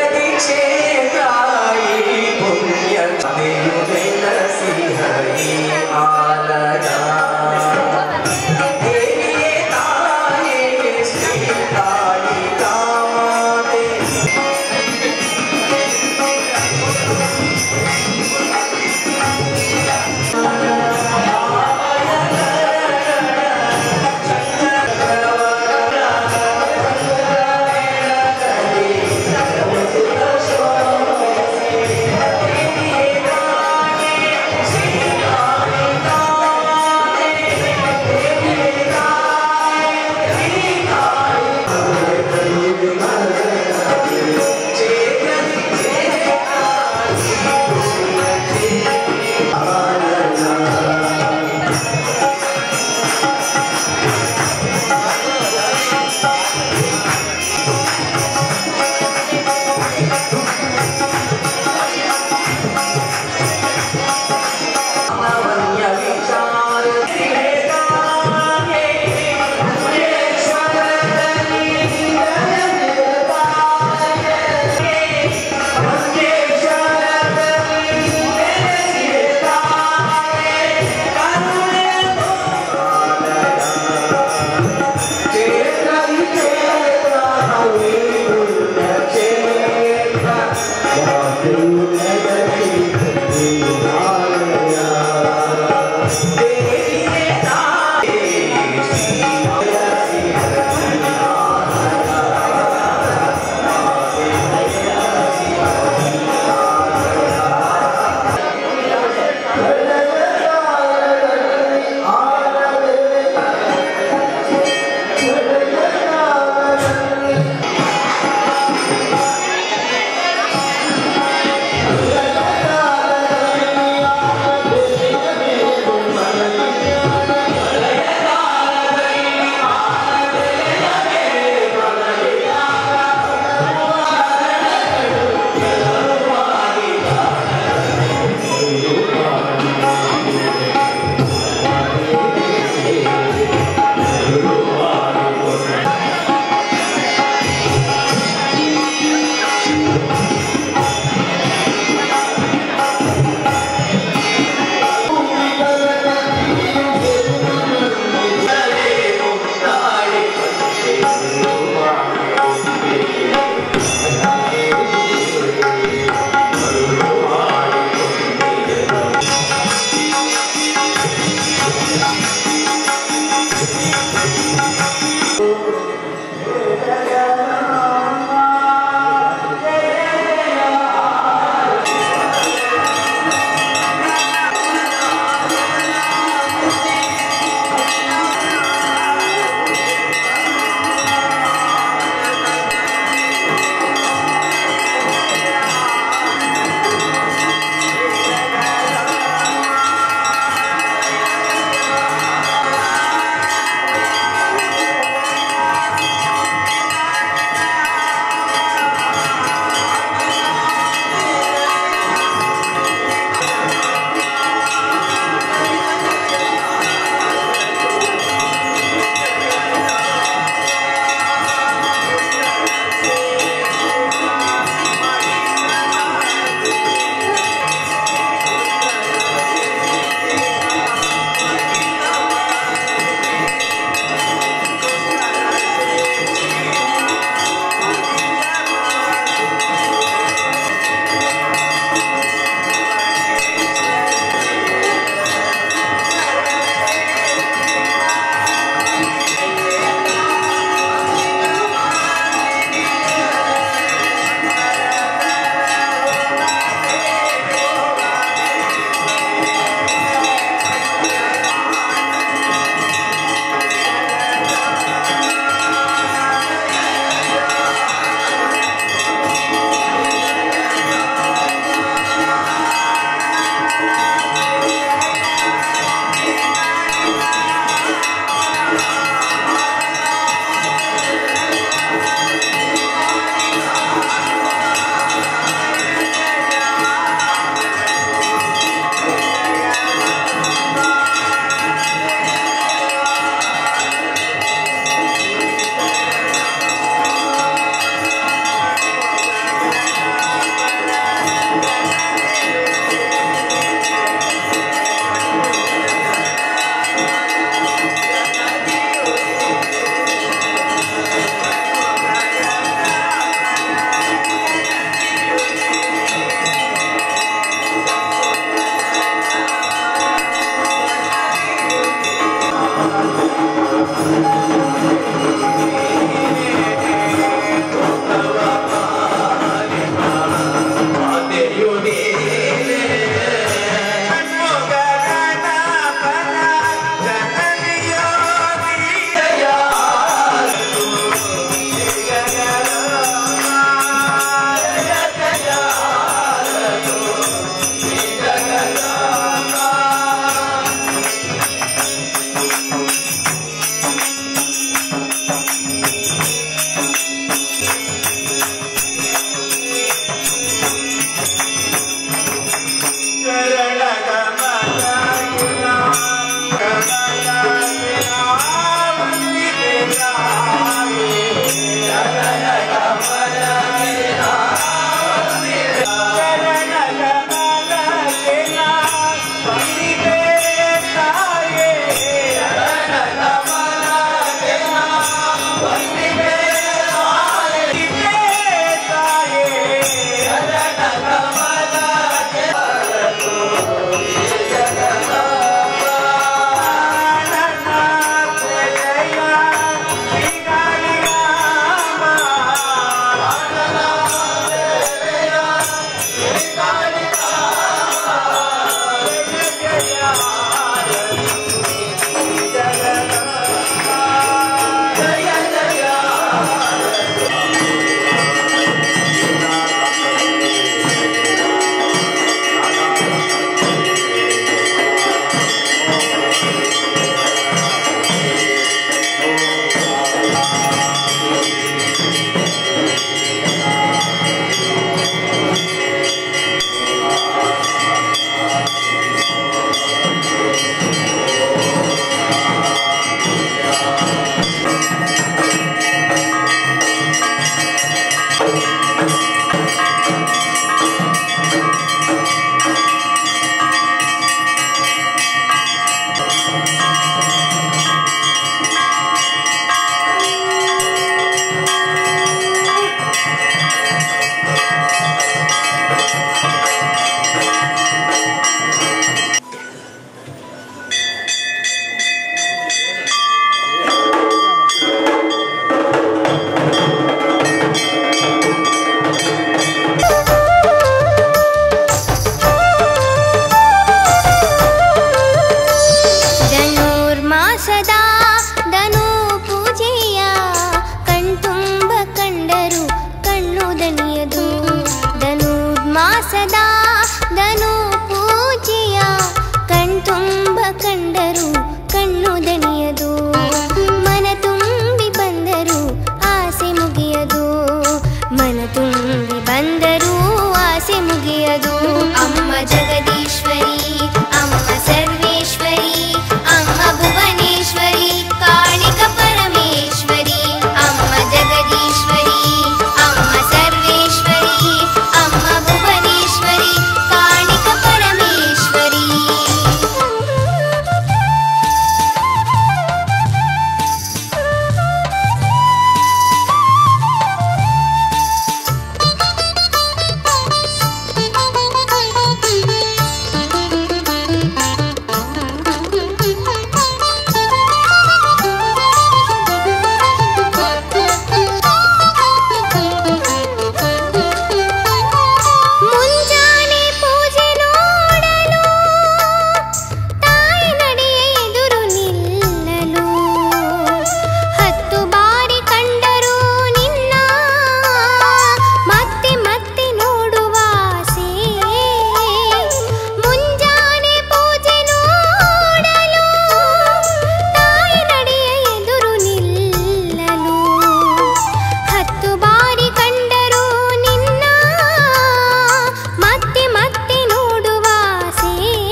ಜಗದೀಕ್ಷೇತ್ರಾಯಿ ಪುಣ್ಯ ನೆಲಸಿ ಹರಿ ಆಲಯ ದೇವಿಯೇ ತಾಯೇ ಶ್ರೀ ಕಾಳಿಕಾ ಮಾತೆ ಿ ಬಂದರೂ ಆಸೆ ಮುಗಿಯದು ಅಮ್ಮ ಜಗದೀಶ್ವರಿ ಅಮ್ಮ ಸರ್ವೇಶ್ವರಿ ಅಮ್ಮ ಭುವನೇಶ್ವರಿ ಕಾಳಿಕ ಪರಮೇಶ್ವರಿ ಅಮ್ಮ ಜಗದೀಶ್ವರಿ ಅಮ್ಮ ಸರ್ವೇಶ್ವರಿ ಅಮ್ಮ ಭುವನೇಶ್ವರಿ ಕಾಳಿಕ ಪರಮೇಶ್ವರಿ ಮುಂಜಾನೆ ಪೂಜೆ ನೋಡಲು ತಾಯಿ ನಡೆಯ ಎದುರು ನಿಲ್ಲಲು ಹತ್ತು ಬಾರಿ ಕಂಡರೂ ನಿನ್ನ ಮತ್ತೆ ಮತ್ತೆ ನೋಡುವ ಆಸೆ ಮುಂಜಾನೆ ಪೂಜೆ ನೋಡಲು ತಾಯಿ ನಡೆಯ ಎದುರು ನಿಲ್ಲಲು ಹತ್ತು ಬಾರಿ ಕಂಡರೂ ನಿನ್ನ ಮತ್ತೆ ಮತ್ತೆ ನೋಡುವ ಆಸೆ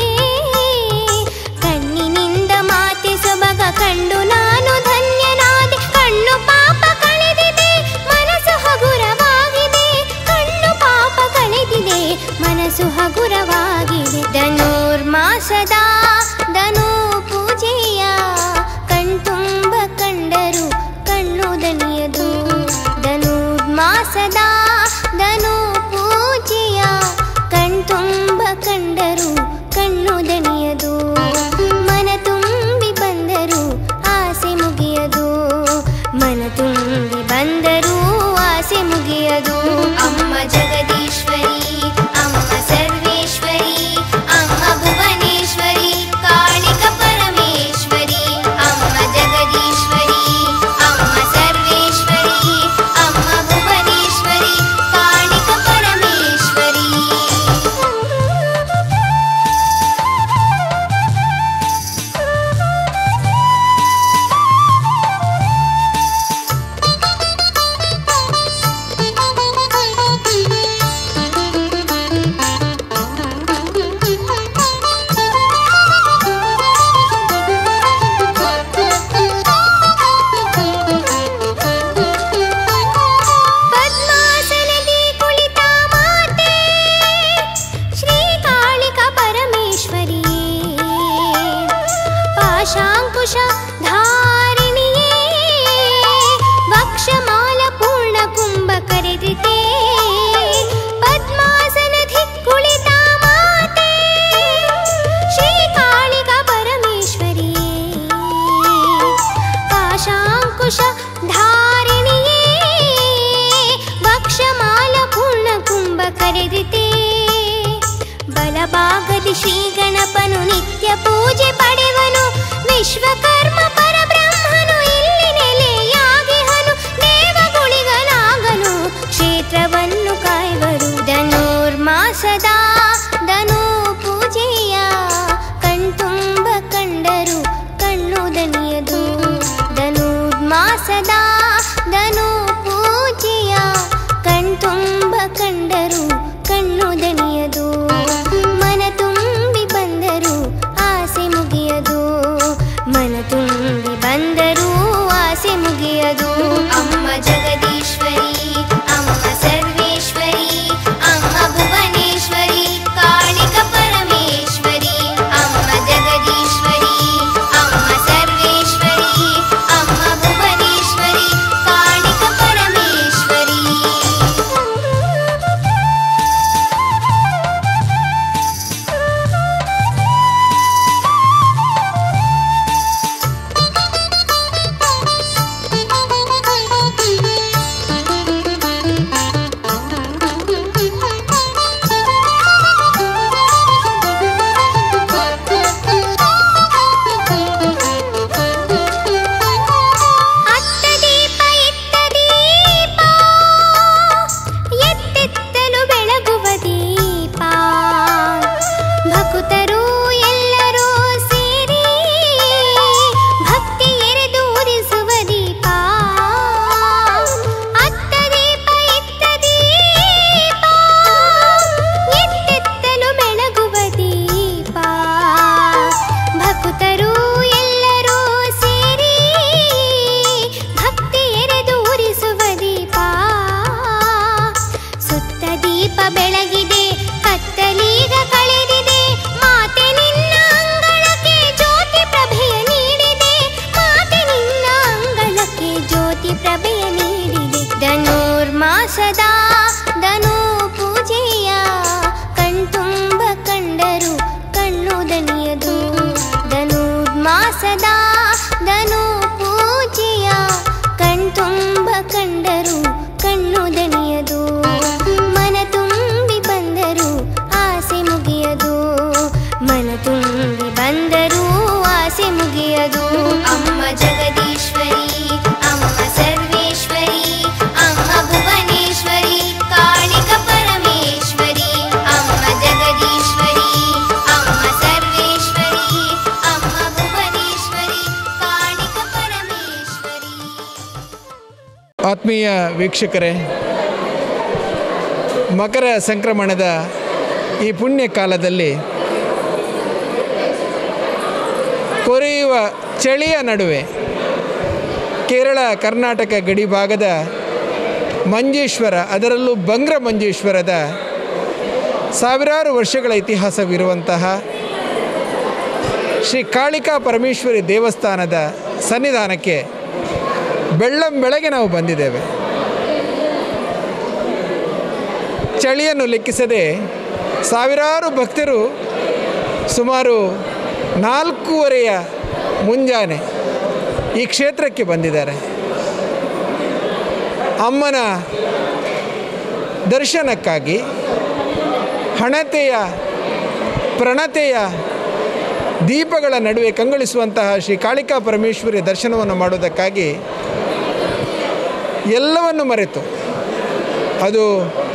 ಕಣ್ಣಿನಿಂದ ಮಾತೆ ಸೊಬಗ ಕಂಡು ನಾನು ಧನ್ಯನಾದೆ ಕಣ್ಣು ಪಾಪ ಕಳೆದಿದೆ ಮನಸ್ಸು ಹಗುರವಾಗಿದೆ ಕಣ್ಣು ಪಾಪ ಕಳೆದಿದೆ ಮನಸ್ಸು ಹಗುರವಾಗಿದೆ ಧನುರ್ಮಾಸದ ಧನು ಪೂಜೆಯ ಕಣ್ತುಂಬ ಕಂಡರು ಕಣ್ಣು ದಣಿಯದು ಧನುರ್ಮಾಸದ ಧನು ಪೂಜೆಯ ಕಣ್ತುಂಬ ಕಂಡರು ಕಣ್ಣು ದಣಿಯದು ಮನ ತುಂಬಿ ಬಂದರು ಆಸೆ ಮುಗಿಯದು ಮನ ತುಂಬಿ ಬಂದರೂ ಆಸೆ ಮುಗಿಯದು ಅಮ್ಮ ಜಗದೀಶ್ವರಿ ಅಮ್ಮ ಸರ್ವೇಶ್ವರಿ ಅಮ್ಮ ಭುವನೇಶ್ವರಿ ಕಾಳಿಕ ಪರಮೇಶ್ವರಿ ಅಮ್ಮ ಜಗದೀಶ್ವರಿ ಅಮ್ಮ ಸರ್ವೇಶ್ವರಿ ಅಮ್ಮ ಭುವನೇಶ್ವರಿ ಕಾಳಿಕ ಪರಮೇಶ್ವರಿ ಪದ್ಮಾಸನದಿ ಕುಳಿತ ಮಾತೆ ಶ್ರೀಕಾಳಿಕ ಪರಮೇಶ್ವರಿಯೇ ಪಾಶಾಂಕುಶ ಧಾರಿಣಿಯೇ ವಕ್ಷಮಾಲ ಪೂರ್ಣ ಕುಂಭ ಕರೆದಿತೆ ಪದ್ಮಾಸನದಿ ಕುಳಿತ ಮಾತೆ ಶ್ರೀಕಾಳಿಕ ಪರಮೇಶ್ವರಿಯೇ ಪಾಶಾಂಕುಶ ಧಾರಿಣಿಯೇ ವಕ್ಷಮಾಲ ಪೂರ್ಣ ಕುಂಭ ಕರೆದಿತೆ ಬಲಭಾಗದಿ ಶ್ರೀ ಗಣಪನು ನಿತ್ಯ ಪೂಜೆ ಪಡೆವನು ವಿಶ್ವಕರ್ಮ ಪರಬ್ರಹ್ಮನು ಇಲ್ಲಿ ನೆಲೆಯಾಗಿಹನು ದೇವಗುಳಿಗನಾಗನು ಕ್ಷೇತ್ರವನ್ನು ಕಾಯುವರು ಧನುರ್ಮಾಸದ ಧನು ಪೂಜೆಯ ಕಣ್ತುಂಬ ಕಂಡರು ಕಣ್ಣು ದಣಿಯದು ಧನುರ್ಮಾಸದ ಧನು ಪೂಜೆಯ ಕಣ್ತುಂಬ ಕಂಡರು ಕಣ್ಣು ದಣಿಯದು ಮನ ತುಂಬಿ ಬಂದರು ಆಸೆ ಮುಗಿಯದು ಮನ ತುಂಬಿ ಬಂದರೂ ಆಸೆ ಮುಗಿಯದು ಅಮ್ಮ ಜಗದೀಶ್ವರಿ ಅಮ್ಮ ಸರ್ವೇಶ್ವರಿ ಅಮ್ಮ ಭುವನೇಶ್ವರಿ ದೀಪ ಬೆಳಗಿದೆ ಕತ್ತಲೀಗ ಕಳೆದಿದೆ ಮಾತೆ ನಿನ್ನ ಅಂಗಳಕ್ಕೆ ಜ್ಯೋತಿ ಪ್ರಭೆಯ ನೀಡಿದೆ ಮಾತೆ ನಿನ್ನ ಅಂಗಳಕ್ಕೆ ಜ್ಯೋತಿ ಪ್ರಭೆಯ ನೀಡಿದೆ ಧನುರ್ಮಾಸದ ಧನು ಪೂಜೆಯ ಕಣ್ತುಂಬ ಕಂಡರು ಕಣ್ಣು ದಣಿಯದು ಧನುರ್ಮಾಸದ ಧನು ಪೂಜೆಯ ಕಣ್ತುಂಬ ಕಂಡರು ಕಣ್ಣು ದಣಿಯದು ಮನ ತುಂಬಿ ಬಂದರು ಆಸೆ ಮುಗಿಯದು ಮನ ತುಂಬಿ ಬಂದರೂ ಆಸೆ ಮುಗಿಯದು ಅಮ್ಮ ಜಗದೀಶ್ವರಿ ಅಮ್ಮ ಸರ್ವೇಶ್ವರಿ ಅಮ್ಮ ಭುವನೇಶ್ವರಿ ಕಾಳಿಕ ಪರಮೇಶ್ವರಿ ಅಮ್ಮ ಜಗದೀಶ್ವರಿ ಅಮ್ಮ ಸರ್ವೇಶ್ವರಿ ಅಮ್ಮ ಭುವನೇಶ್ವರಿ ಕಾಳಿಕ ಪರಮೇಶ್ವರಿ ಆತ್ಮೀಯ ವೀಕ್ಷಕರೇ ಮಕರ ಸಂಕ್ರಮಣದ ಈ ಪುಣ್ಯ ಕಾಲದಲ್ಲಿ ಕೊರೆಯುವ ಚಳಿಯ ನಡುವೆ ಕೇರಳ ಕರ್ನಾಟಕ ಗಡಿ ಭಾಗದ ಮಂಜೇಶ್ವರ ಅದರಲ್ಲೂ ಬಂಗ್ರ ಮಂಜೇಶ್ವರದ ಸಾವಿರಾರು ವರ್ಷಗಳ ಇತಿಹಾಸವಿರುವಂತಹ ಶ್ರೀ ಕಾಳಿಕಾ ಪರಮೇಶ್ವರಿ ದೇವಸ್ಥಾನದ ಸನ್ನಿಧಾನಕ್ಕೆ ಬೆಳ್ಳಂ ಬೆಳಗ್ಗೆ ನಾವು ಬಂದಿದ್ದೇವೆ ಚಳಿಯನ್ನು ಲೆಕ್ಕಿಸದೆ ಸಾವಿರಾರು ಭಕ್ತರು ಸುಮಾರು ನಾಲ್ಕೂವರೆಯ ಮುಂಜಾನೆ ಈ ಕ್ಷೇತ್ರಕ್ಕೆ ಬಂದಿದ್ದಾರೆ ಅಮ್ಮನ ದರ್ಶನಕ್ಕಾಗಿ ಹಣತೆಯ ಪ್ರಣತೆಯ ದೀಪಗಳ ನಡುವೆ ಕಂಗೊಳಿಸುವಂತಹ ಶ್ರೀ ಕಾಳಿಕಾ ಪರಮೇಶ್ವರಿ ದರ್ಶನವನ್ನು ಮಾಡೋದಕ್ಕಾಗಿ ಎಲ್ಲವನ್ನು ಮರೆತು ಅದು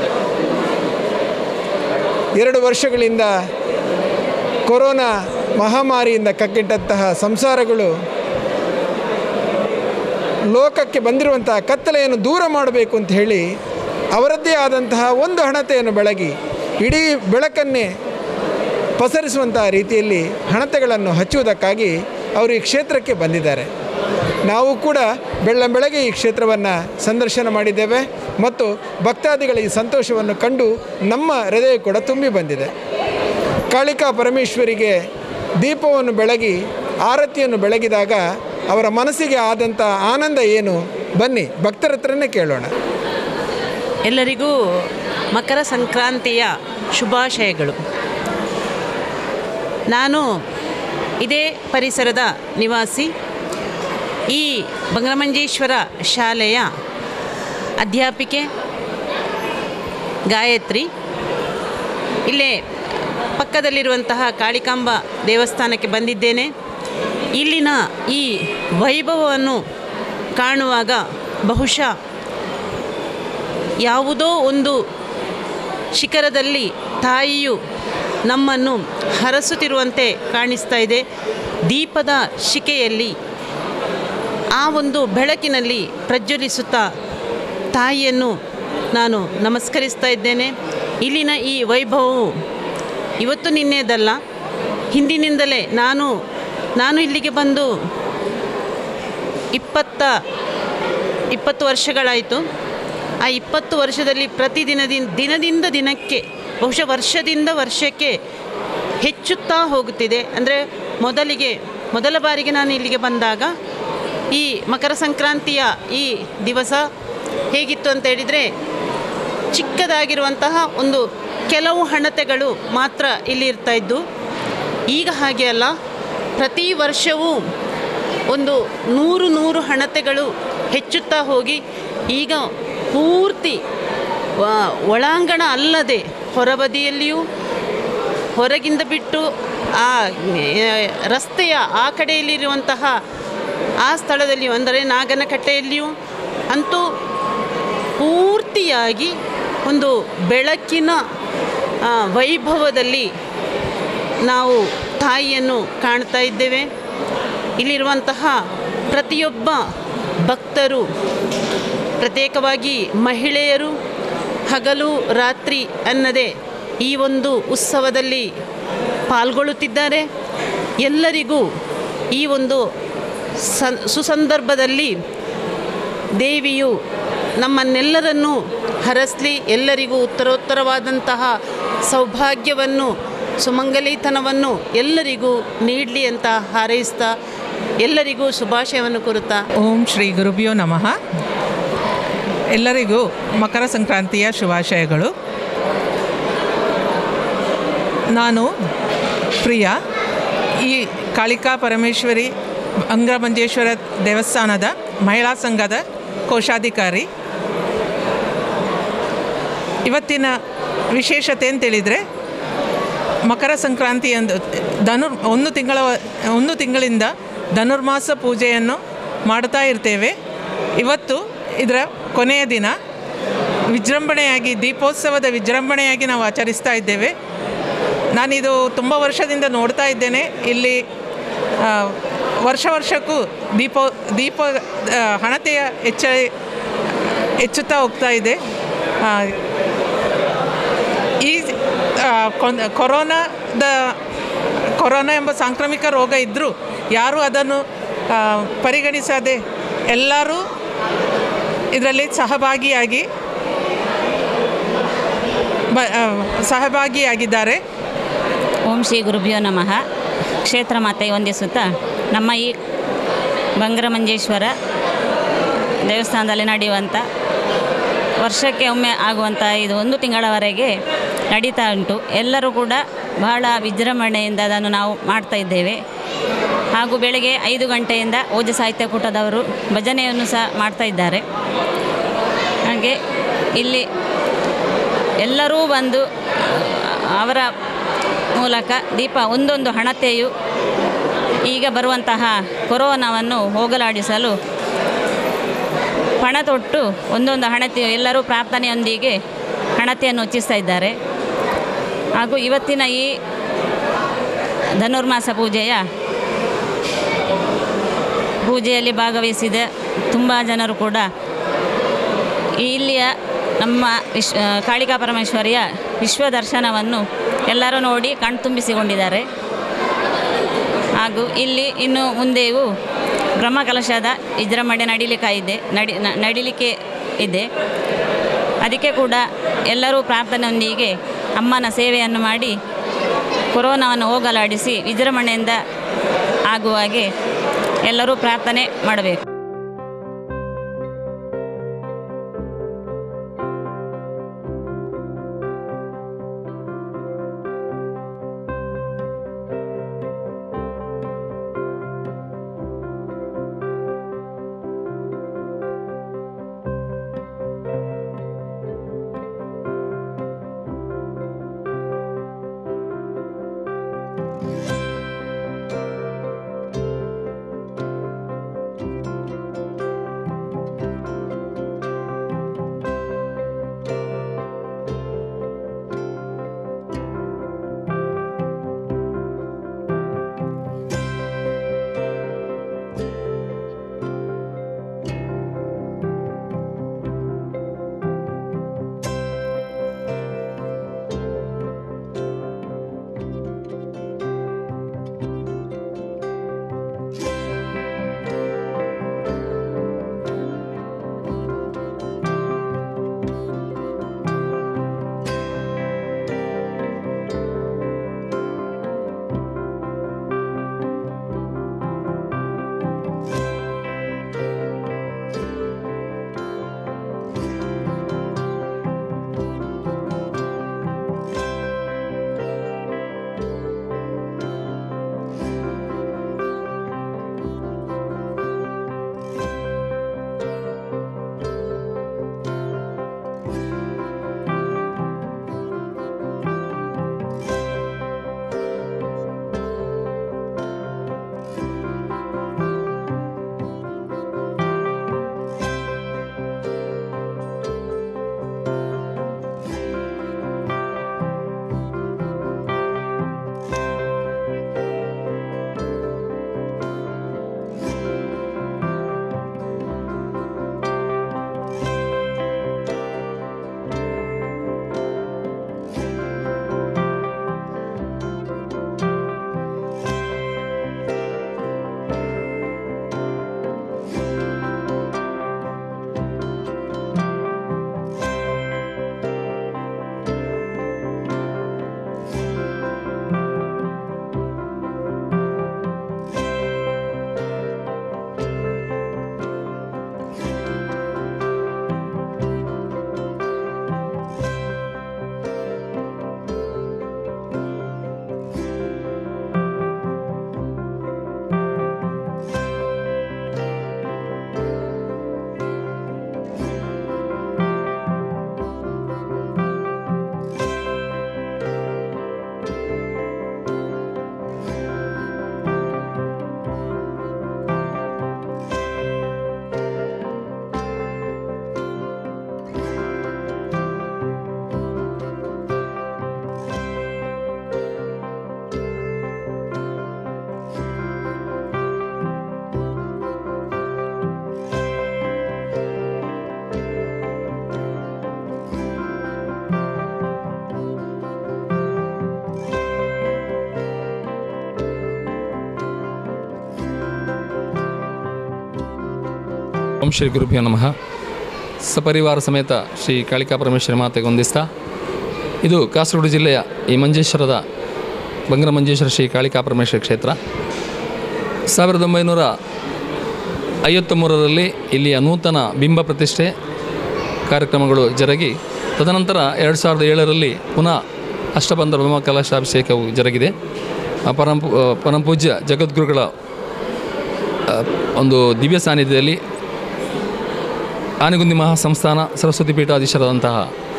ಎರಡು ವರ್ಷಗಳಿಂದ ಕೊರೋನಾ ಮಹಾಮಾರಿಯಿಂದ ಕಗ್ಗಿಟ್ಟಂತಹ ಸಂಸಾರಗಳು ಲೋಕಕ್ಕೆ ಬಂದಿರುವಂತಹ ಕತ್ತಲೆಯನ್ನು ದೂರ ಮಾಡಬೇಕು ಅಂತ ಹೇಳಿ ಅವರದ್ದೇ ಆದಂತಹ ಒಂದು ಹಣತೆಯನ್ನು ಬೆಳಗಿ ಇಡೀ ಬೆಳಕನ್ನೇ ಪಸರಿಸುವಂತಹ ರೀತಿಯಲ್ಲಿ ಹಣತೆಗಳನ್ನು ಹಚ್ಚುವುದಕ್ಕಾಗಿ ಅವರು ಈ ಕ್ಷೇತ್ರಕ್ಕೆ ಬಂದಿದ್ದಾರೆ ನಾವು ಕೂಡ ಬೆಳ್ಳ ಬೆಳಗ್ಗೆ ಈ ಕ್ಷೇತ್ರವನ್ನು ಸಂದರ್ಶನ ಮಾಡಿದ್ದೇವೆ ಮತ್ತು ಭಕ್ತಾದಿಗಳ ಈ ಸಂತೋಷವನ್ನು ಕಂಡು ನಮ್ಮ ಹೃದಯ ಕೂಡ ತುಂಬಿ ಬಂದಿದೆ ಕಾಳಿಕಾ ಪರಮೇಶ್ವರಿಗೆ ದೀಪವನ್ನು ಬೆಳಗಿ ಆರತಿಯನ್ನು ಬೆಳಗಿದಾಗ ಅವರ ಮನಸ್ಸಿಗೆ ಆದಂಥ ಆನಂದ ಏನು ಬನ್ನಿ ಭಕ್ತರ ಹತ್ರನೇ ಕೇಳೋಣ ಎಲ್ಲರಿಗೂ ಮಕರ ಸಂಕ್ರಾಂತಿಯ ಶುಭಾಶಯಗಳು ನಾನು ಇದೇ ಪರಿಸರದ ನಿವಾಸಿ ಈ ಬಂಗರಮಂಜೇಶ್ವರ ಶಾಲೆಯ ಅಧ್ಯಾಪಿಕೆ ಗಾಯತ್ರಿ ಇಲ್ಲೇ ಪಕ್ಕದಲ್ಲಿರುವಂತಹ ಕಾಳಿಕಾಂಬ ದೇವಸ್ಥಾನಕ್ಕೆ ಬಂದಿದ್ದೇನೆ ಇಲ್ಲಿನ ಈ ವೈಭವವನ್ನು ಕಾಣುವಾಗ ಬಹುಶಃ ಯಾವುದೋ ಒಂದು ಶಿಖರದಲ್ಲಿ ತಾಯಿಯು ನಮ್ಮನ್ನು ಹರಸುತ್ತಿರುವಂತೆ ಕಾಣಿಸ್ತಾ ಇದೆ ದೀಪದ ಶಿಕೆಯಲ್ಲಿ ಆ ಒಂದು ಬೆಳಕಿನಲ್ಲಿ ಪ್ರಜ್ವಲಿಸುತ್ತಾ ತಾಯಿಯನ್ನು ನಾನು ನಮಸ್ಕರಿಸ್ತಾ ಇದ್ದೇನೆ ಇಲ್ಲಿನ ಈ ವೈಭವವು ಇವತ್ತು ನಿನ್ನೆದಲ್ಲ ಹಿಂದಿನಿಂದಲೇ ನಾನು ನಾನು ಇಲ್ಲಿಗೆ ಬಂದು ಇಪ್ಪತ್ತ ಇಪ್ಪತ್ತು ವರ್ಷಗಳಾಯಿತು ಆ ಇಪ್ಪತ್ತು ವರ್ಷದಲ್ಲಿ ಪ್ರತಿದಿನದಿಂದ ದಿನದಿಂದ ದಿನಕ್ಕೆ ಬಹುಶಃ ವರ್ಷದಿಂದ ವರ್ಷಕ್ಕೆ ಹೆಚ್ಚುತ್ತಾ ಹೋಗುತ್ತಿದೆ ಅಂದರೆ ಮೊದಲಿಗೆ ಮೊದಲ ಬಾರಿಗೆ ನಾನು ಇಲ್ಲಿಗೆ ಬಂದಾಗ ಈ ಮಕರ ಸಂಕ್ರಾಂತಿಯ ಈ ದಿವಸ ಹೇಗಿತ್ತು ಅಂತ ಹೇಳಿದರೆ ಚಿಕ್ಕದಾಗಿರುವಂತಹ ಒಂದು ಕೆಲವು ಹಣತೆಗಳು ಮಾತ್ರ ಇಲ್ಲಿ ಇರ್ತಾ ಇದ್ದು ಈಗ ಹಾಗೆ ಅಲ್ಲ ಪ್ರತಿ ವರ್ಷವೂ ಒಂದು ನೂರು ನೂರು ಹಣತೆಗಳು ಹೆಚ್ಚುತ್ತಾ ಹೋಗಿ ಈಗ ಪೂರ್ತಿ ವ- ಒಳಾಂಗಣ ಅಲ್ಲದೆ ಹೊರಬದಿಯಲ್ಲಿಯೂ ಹೊರಗಿಂದ ಬಿಟ್ಟು ಆ ಆ, ರಸ್ತೆಯ ಆ ಕಡೆಯಲ್ಲಿರುವಂತಹ ಆ ಸ್ಥಳದಲ್ಲಿಯೂ ಅಂದರೆ ನಾಗನಕಟ್ಟೆಯಲ್ಲಿಯೂ ಅಂತೂ ಪೂರ್ತಿಯಾಗಿ ಒಂದು ಬೆಳಕಿನ ಆ, ವೈಭವದಲ್ಲಿ ನಾವು ತಾಯಿಯನ್ನು ಕಾಣ್ತಾ ಇದ್ದೇವೆ ಇಲ್ಲಿರುವಂತಹ ಪ್ರತಿಯೊಬ್ಬ ಭಕ್ತರು ಪ್ರತ್ಯೇಕವಾಗಿ ಮಹಿಳೆಯರು ಹಗಲು ರಾತ್ರಿ ಅನ್ನದೇ ಈ ಒಂದು ಉತ್ಸವದಲ್ಲಿ ಪಾಲ್ಗೊಳ್ಳುತ್ತಿದ್ದಾರೆ ಎಲ್ಲರಿಗೂ ಈ ಒಂದು ಸನ್ ಸುಸಂದರ್ಭದಲ್ಲಿ ದೇವಿಯು ನಮ್ಮನ್ನೆಲ್ಲರನ್ನೂ ಹರಸಲಿ ಎಲ್ಲರಿಗೂ ಉತ್ತರೋತ್ತರವಾದಂತಹ ಸೌಭಾಗ್ಯವನ್ನು ಸುಮಂಗಲಿತನವನ್ನು ಎಲ್ಲರಿಗೂ ನೀಡಲಿ ಅಂತ ಹಾರೈಸ್ತಾ ಎಲ್ಲರಿಗೂ ಶುಭಾಶಯವನ್ನು ಕೋರುತ್ತಾ ಓಂ ಶ್ರೀ ಗುರುಭ್ಯೋ ನಮಃ ಎಲ್ಲರಿಗೂ ಮಕರ ಸಂಕ್ರಾಂತಿಯ ಶುಭಾಶಯಗಳು ನಾನು ಪ್ರಿಯಾ ಈ ಕಾಳಿಕಾ ಪರಮೇಶ್ವರಿ ಅಂಗಮಂಜೇಶ್ವರ ದೇವಸ್ಥಾನದ ಮಹಿಳಾ ಸಂಘದ ಕೋಶಾಧಿಕಾರಿ ಇವತ್ತಿನ ವಿಶೇಷತೆ ಅಂತೇಳಿದರೆ ಮಕರ ಸಂಕ್ರಾಂತಿ ಎಂದು ಧನುರ್ ಒಂದು ತಿಂಗಳ ಒಂದು ತಿಂಗಳಿಂದ ಧನುರ್ಮಾಸ ಪೂಜೆಯನ್ನು ಮಾಡ್ತಾ ಇರ್ತೇವೆ ಇವತ್ತು ಇದರ ಕೊನೆಯ ದಿನ ವಿಜೃಂಭಣೆಯಾಗಿ ದೀಪೋತ್ಸವದ ವಿಜೃಂಭಣೆಯಾಗಿ ನಾವು ಆಚರಿಸ್ತಾ ಇದ್ದೇವೆ ನಾನಿದು ತುಂಬ ವರ್ಷದಿಂದ ನೋಡ್ತಾ ಇದ್ದೇನೆ ಇಲ್ಲಿ ಆ, ವರ್ಷ ವರ್ಷಕ್ಕೂ ದೀಪೋ ದೀಪ ಆ, ಹಣತೆಯ ಹೆಚ್ಚ ಹೆಚ್ಚುತ್ತಾ ಹೋಗ್ತಾ ಇದೆ ಆ, ಈ ಆ, ಕೊನ್- ಕೊರೋನಾದ ಕೊರೋನಾ ಎಂಬ ಸಾಂಕ್ರಾಮಿಕ ರೋಗ ಇದ್ದರೂ ಯಾರೂ ಅದನ್ನು ಆ, ಪರಿಗಣಿಸದೆ ಎಲ್ಲರೂ ಇದರಲ್ಲಿ ಸಹಭಾಗಿಯಾಗಿ ಬ ಆ, ಸಹಭಾಗಿಯಾಗಿದ್ದಾರೆ ಓಂ ಶ್ರೀ ಗುರುಭ್ಯೋ ನಮಃ ಕ್ಷೇತ್ರ ಮಾತೆ ವಂದಿಸುತ್ತಾ ನಮ್ಮ ಈ ಬಂಗರಮಂಜೇಶ್ವರ ದೇವಸ್ಥಾನದಲ್ಲಿ ನಡೆಯುವಂಥ ವರ್ಷಕ್ಕೆ ಒಮ್ಮೆ ಆಗುವಂಥ ಇದು ಒಂದು ತಿಂಗಳವರೆಗೆ ನಡೀತಾ ಉಂಟು ಎಲ್ಲರೂ ಕೂಡ ಬಹಳ ವಿಜೃಂಭಣೆಯಿಂದ ಅದನ್ನು ನಾವು ಮಾಡ್ತಾ ಇದ್ದೇವೆ ಹಾಗೂ ಬೆಳಗ್ಗೆ ಐದು ಗಂಟೆಯಿಂದ ಓಜ ಸಾಹಿತ್ಯ ಕೂಟದವರು ಭಜನೆಯನ್ನು ಸಹ ಮಾಡ್ತಾ ಇದ್ದಾರೆ ಹಾಗೆ ಇಲ್ಲಿ ಎಲ್ಲರೂ ಬಂದು ಅವರ ಮೂಲಕ ದೀಪ ಒಂದೊಂದು ಹಣತೆಯು ಈಗ ಬರುವಂತಹ ಕೊರೋನಾವನ್ನು ಹೋಗಲಾಡಿಸಲು ಪಣ ತೊಟ್ಟು ಒಂದೊಂದು ಹಣತೆಯು ಎಲ್ಲರೂ ಪ್ರಾರ್ಥನೆಯೊಂದಿಗೆ ಹಣತೆಯನ್ನು ಹೆಚ್ಚಿಸ್ತಾ ಇದ್ದಾರೆ ಹಾಗೂ ಇವತ್ತಿನ ಈ ಧನುರ್ಮಾಸ ಪೂಜೆಯ ಪೂಜೆಯಲ್ಲಿ ಭಾಗವಹಿಸಿದ ತುಂಬ ಜನರು ಕೂಡ ಇಲ್ಲಿಯ ನಮ್ಮ ವಿಶ್ ಕಾಳಿಕಾ ಪರಮೇಶ್ವರಿಯ ವಿಶ್ವ ದರ್ಶನವನ್ನು ಎಲ್ಲರೂ ನೋಡಿ ಕಣ್ತುಂಬಿಸಿಕೊಂಡಿದ್ದಾರೆ ಹಾಗೂ ಇಲ್ಲಿ ಇನ್ನು ಮುಂದೆಯೂ ಬ್ರಹ್ಮಕಲಶದ ವಿಜೃಂಭಣೆ ನಡೀಲಿಕ್ಕೆ ಇದೆ ನಡಿ ನ- ನಡೀಲಿಕ್ಕೆ ಇದೆ ಅದಕ್ಕೆ ಕೂಡ ಎಲ್ಲರೂ ಪ್ರಾರ್ಥನೆಯೊಂದಿಗೆ ಅಮ್ಮನ ಸೇವೆಯನ್ನು ಮಾಡಿ ಕೊರೋನಾವನ್ನು ಹೋಗಲಾಡಿಸಿ ವಿಜೃಂಭಣೆಯಿಂದ ಆಗುವ ಹಾಗೆ ಎಲ್ಲರೂ ಪ್ರಾರ್ಥನೆ ಮಾಡಬೇಕು ಓಂ ಶ್ರೀ ಗುರುಭ್ಯೋ ನಮಃ ಸಪರಿವಾರ ಸಮೇತ ಶ್ರೀ ಕಾಳಿಕಾ ಪರಮೇಶ್ವರಿ ಮಾತೆಗೆ ವಂದಿಸ್ತಾ ಇದು ಕಾಸರಗೋಡು ಜಿಲ್ಲೆಯ ಈ ಮಂಜೇಶ್ವರದ ಬಂಗರ ಮಂಜೇಶ್ವರ ಶ್ರೀ ಕಾಳಿಕಾ ಪರಮೇಶ್ವರಿ ಕ್ಷೇತ್ರ ಸಾವಿರದ ಒಂಬೈನೂರ ಐವತ್ತಮೂರರಲ್ಲಿ ಇಲ್ಲಿಯ ನೂತನ ಬಿಂಬ ಪ್ರತಿಷ್ಠೆ ಕಾರ್ಯಕ್ರಮಗಳು ಜರುಗಿ ತದನಂತರ ಎರಡು ಸಾವಿರದ ಏಳರಲ್ಲಿ ಪುನಃ ಅಷ್ಟಬಂಧ ಬ್ರಹ್ಮ ಕಲಶಾಭಿಷೇಕವು ಜರುಗಿದೆ ಆ ಪರಂ ಪರಮಪೂಜ್ಯ ಜಗದ್ಗುರುಗಳ ಆ, ಒಂದು ದಿವ್ಯ ಸಾನ್ನಿಧ್ಯದಲ್ಲಿ ಆನೆಗುಂದಿ ಮಹಾಸಂಸ್ಥಾನ ಸರಸ್ವತಿ ಪೀಠಾಧೀಶರಾದಂತಹ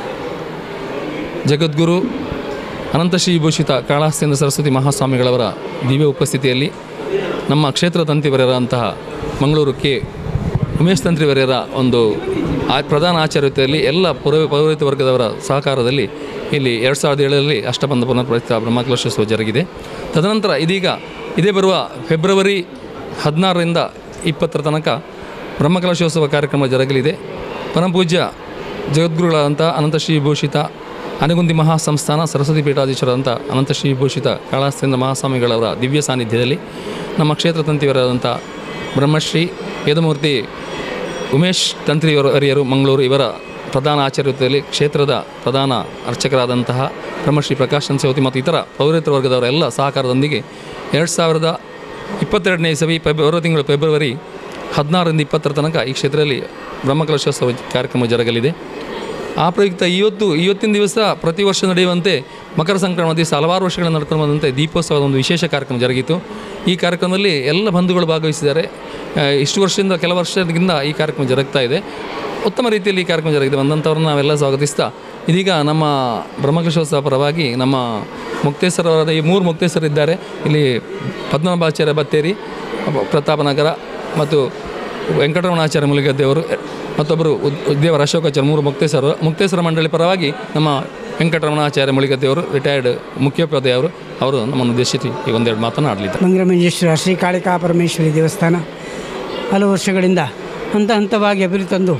ಜಗದ್ಗುರು ಅನಂತಶ್ರೀ ಭೂಷಿತ ಕಾಳಹಸ್ತಿಯಿಂದ ಸರಸ್ವತಿ ಮಹಾಸ್ವಾಮಿಗಳವರ ದಿವ್ಯ ಉಪಸ್ಥಿತಿಯಲ್ಲಿ ನಮ್ಮ ಕ್ಷೇತ್ರ ತಂತ್ರಿವರ್ಯರಂತಹ ಮಂಗಳೂರು ಕೆ ಉಮೇಶ್ ತಂತ್ರಿವರ್ಯರ ಒಂದು ಆ ಪ್ರಧಾನ ಆಚಾರ್ಯತೆಯಲ್ಲಿ ಎಲ್ಲ ಪೌರ ಪೌರಹಿತ ವರ್ಗದವರ ಸಹಕಾರದಲ್ಲಿ ಇಲ್ಲಿ ಎರಡು ಸಾವಿರದ ಏಳರಲ್ಲಿ ಅಷ್ಟಬಂಧ ಪುನರ್ಪ್ರತಿಷ್ಠಾ ಬ್ರಹ್ಮಕಲಶೋತ್ಸವ ಜರುಗಿದೆ ತದನಂತರ ಇದೀಗ ಇದೇ ಬರುವ ಫೆಬ್ರವರಿ ಹದಿನಾರರಿಂದ ಇಪ್ಪತ್ತರ ತನಕ ಬ್ರಹ್ಮಕಲಶೋತ್ಸವ ಕಾರ್ಯಕ್ರಮ ಜರುಗಲಿದೆ ಪರಮಪೂಜ್ಯ ಜಗದ್ಗುರುಗಳಾದಂಥ ಅನಂತಶ್ರೀ ಭೂಷಿತ ಅನಗುಂದಿ ಮಹಾಸಂಸ್ಥಾನ ಸರಸ್ವತಿ ಪೀಠಾಧೀಶರಾದಂಥ ಅನಂತಶ್ರೀ ಭೂಷಿತ ಕಾಳಹಸ್ತಿಂದ ಮಹಾಸ್ವಾಮಿಗಳವರ ದಿವ್ಯ ಸಾನ್ನಿಧ್ಯದಲ್ಲಿ ನಮ್ಮ ಕ್ಷೇತ್ರ ತಂತ್ರಿವರಾದಂಥ ಬ್ರಹ್ಮಶ್ರೀ ವೇದಮೂರ್ತಿ ಉಮೇಶ್ ತಂತ್ರಿವರಿಯರು ಮಂಗಳೂರು ಇವರ ಪ್ರಧಾನ ಆಚಾರ್ಯತೆಯಲ್ಲಿ ಕ್ಷೇತ್ರದ ಪ್ರಧಾನ ಅರ್ಚಕರಾದಂತಹ ಬ್ರಹ್ಮಶ್ರೀ ಪ್ರಕಾಶ್ ಚಂದ್ರಸವತಿ ಮತ್ತು ಇತರ ಪೌರೇತರ ವರ್ಗದವರ ಎಲ್ಲ ಸಹಕಾರದೊಂದಿಗೆ ಎರಡು ಸಾವಿರದ ಇಪ್ಪತ್ತೆರಡನೇ ಇಸವಿ ಫೆಬ್ರವರಿ ತಿಂಗಳು ಫೆಬ್ರವರಿ ಹದಿನಾರರಿಂದ ಇಪ್ಪತ್ತರ ತನಕ ಈ ಕ್ಷೇತ್ರದಲ್ಲಿ ಬ್ರಹ್ಮಕಲಶೋತ್ಸವ ಕಾರ್ಯಕ್ರಮ ಜರುಗಲಿದೆ ಆ ಪ್ರಯುಕ್ತ ಇವತ್ತು ಇವತ್ತಿನ ದಿವಸ ಪ್ರತಿ ವರ್ಷ ನಡೆಯುವಂತೆ ಮಕರ ಸಂಕ್ರಮಣ ದಿವಸ ಹಲವಾರು ವರ್ಷಗಳ ನಡ್ಕೊಂಡು ಬಂದಂತೆ ದೀಪೋತ್ಸವದ ಒಂದು ವಿಶೇಷ ಕಾರ್ಯಕ್ರಮ ಜರುಗಿತು ಈ ಕಾರ್ಯಕ್ರಮದಲ್ಲಿ ಎಲ್ಲ ಬಂಧುಗಳು ಭಾಗವಹಿಸಿದ್ದಾರೆ ಆ, ಇಷ್ಟು ವರ್ಷದಿಂದ ಕೆಲ ವರ್ಷದಿಂದ ಈ ಕಾರ್ಯಕ್ರಮ ಜರುಗ್ತಾ ಇದೆ ಉತ್ತಮ ರೀತಿಯಲ್ಲಿ ಈ ಕಾರ್ಯಕ್ರಮ ಜರುಗಿದೆ ಬಂದಂಥವ್ರನ್ನ ನಾವೆಲ್ಲ ಸ್ವಾಗತಿಸ್ತಾ ಇದೀಗ ನಮ್ಮ ಬ್ರಹ್ಮಕಲಶೋತ್ಸವ ಪರವಾಗಿ ನಮ್ಮ ಮುಕ್ತೇಶ್ವರವರಾದ ಈ ಮೂರು ಮುಕ್ತೇಶ್ವರಿದ್ದಾರೆ ಇಲ್ಲಿ ಪದ್ಮನಾಭಾಚಾರ್ಯ ಬತ್ತೇರಿ ಪ್ರತಾಪನಗರ ಮತ್ತು ವೆಂಕಟರಮಣಾಚಾರ್ಯ ಮುಲಿಗದ್ದೆಯವರು ಮತ್ತೊಬ್ಬರು ಉದ್- ಉದ್ಯಾವರ ಅಶೋಕಾಚಾರ್ಯ ಮೂರು ಮುಕ್ತೇಶ್ವರ ಮುಕ್ತೇಶ್ವರ ಮಂಡಳಿ ಪರವಾಗಿ ನಮ್ಮ ವೆಂಕಟರಮಣಾಚಾರ್ಯ ಮುಲಿಗದ್ದೆಯವರು ರಿಟೈರ್ಡ್ ಮುಖ್ಯೋಪಾಧ್ಯಾಯರು ಅವರು ನಮ್ಮನ್ನು ಉದ್ದೇಶಿಸಿ ಈ ಒಂದೆರಡು ಮಾತನಾಡಲಿದ್ದಾರೆ ಮಂಗ್ರಮಂಜೇಶ್ವರ ಶ್ರೀ ಕಾಳಿಕಾ ಪರಮೇಶ್ವರಿ ದೇವಸ್ಥಾನ ಹಲವು ವರ್ಷಗಳಿಂದ ಹಂತ ಹಂತವಾಗಿ ಅಭಿವೃದ್ಧಿ ತಂದು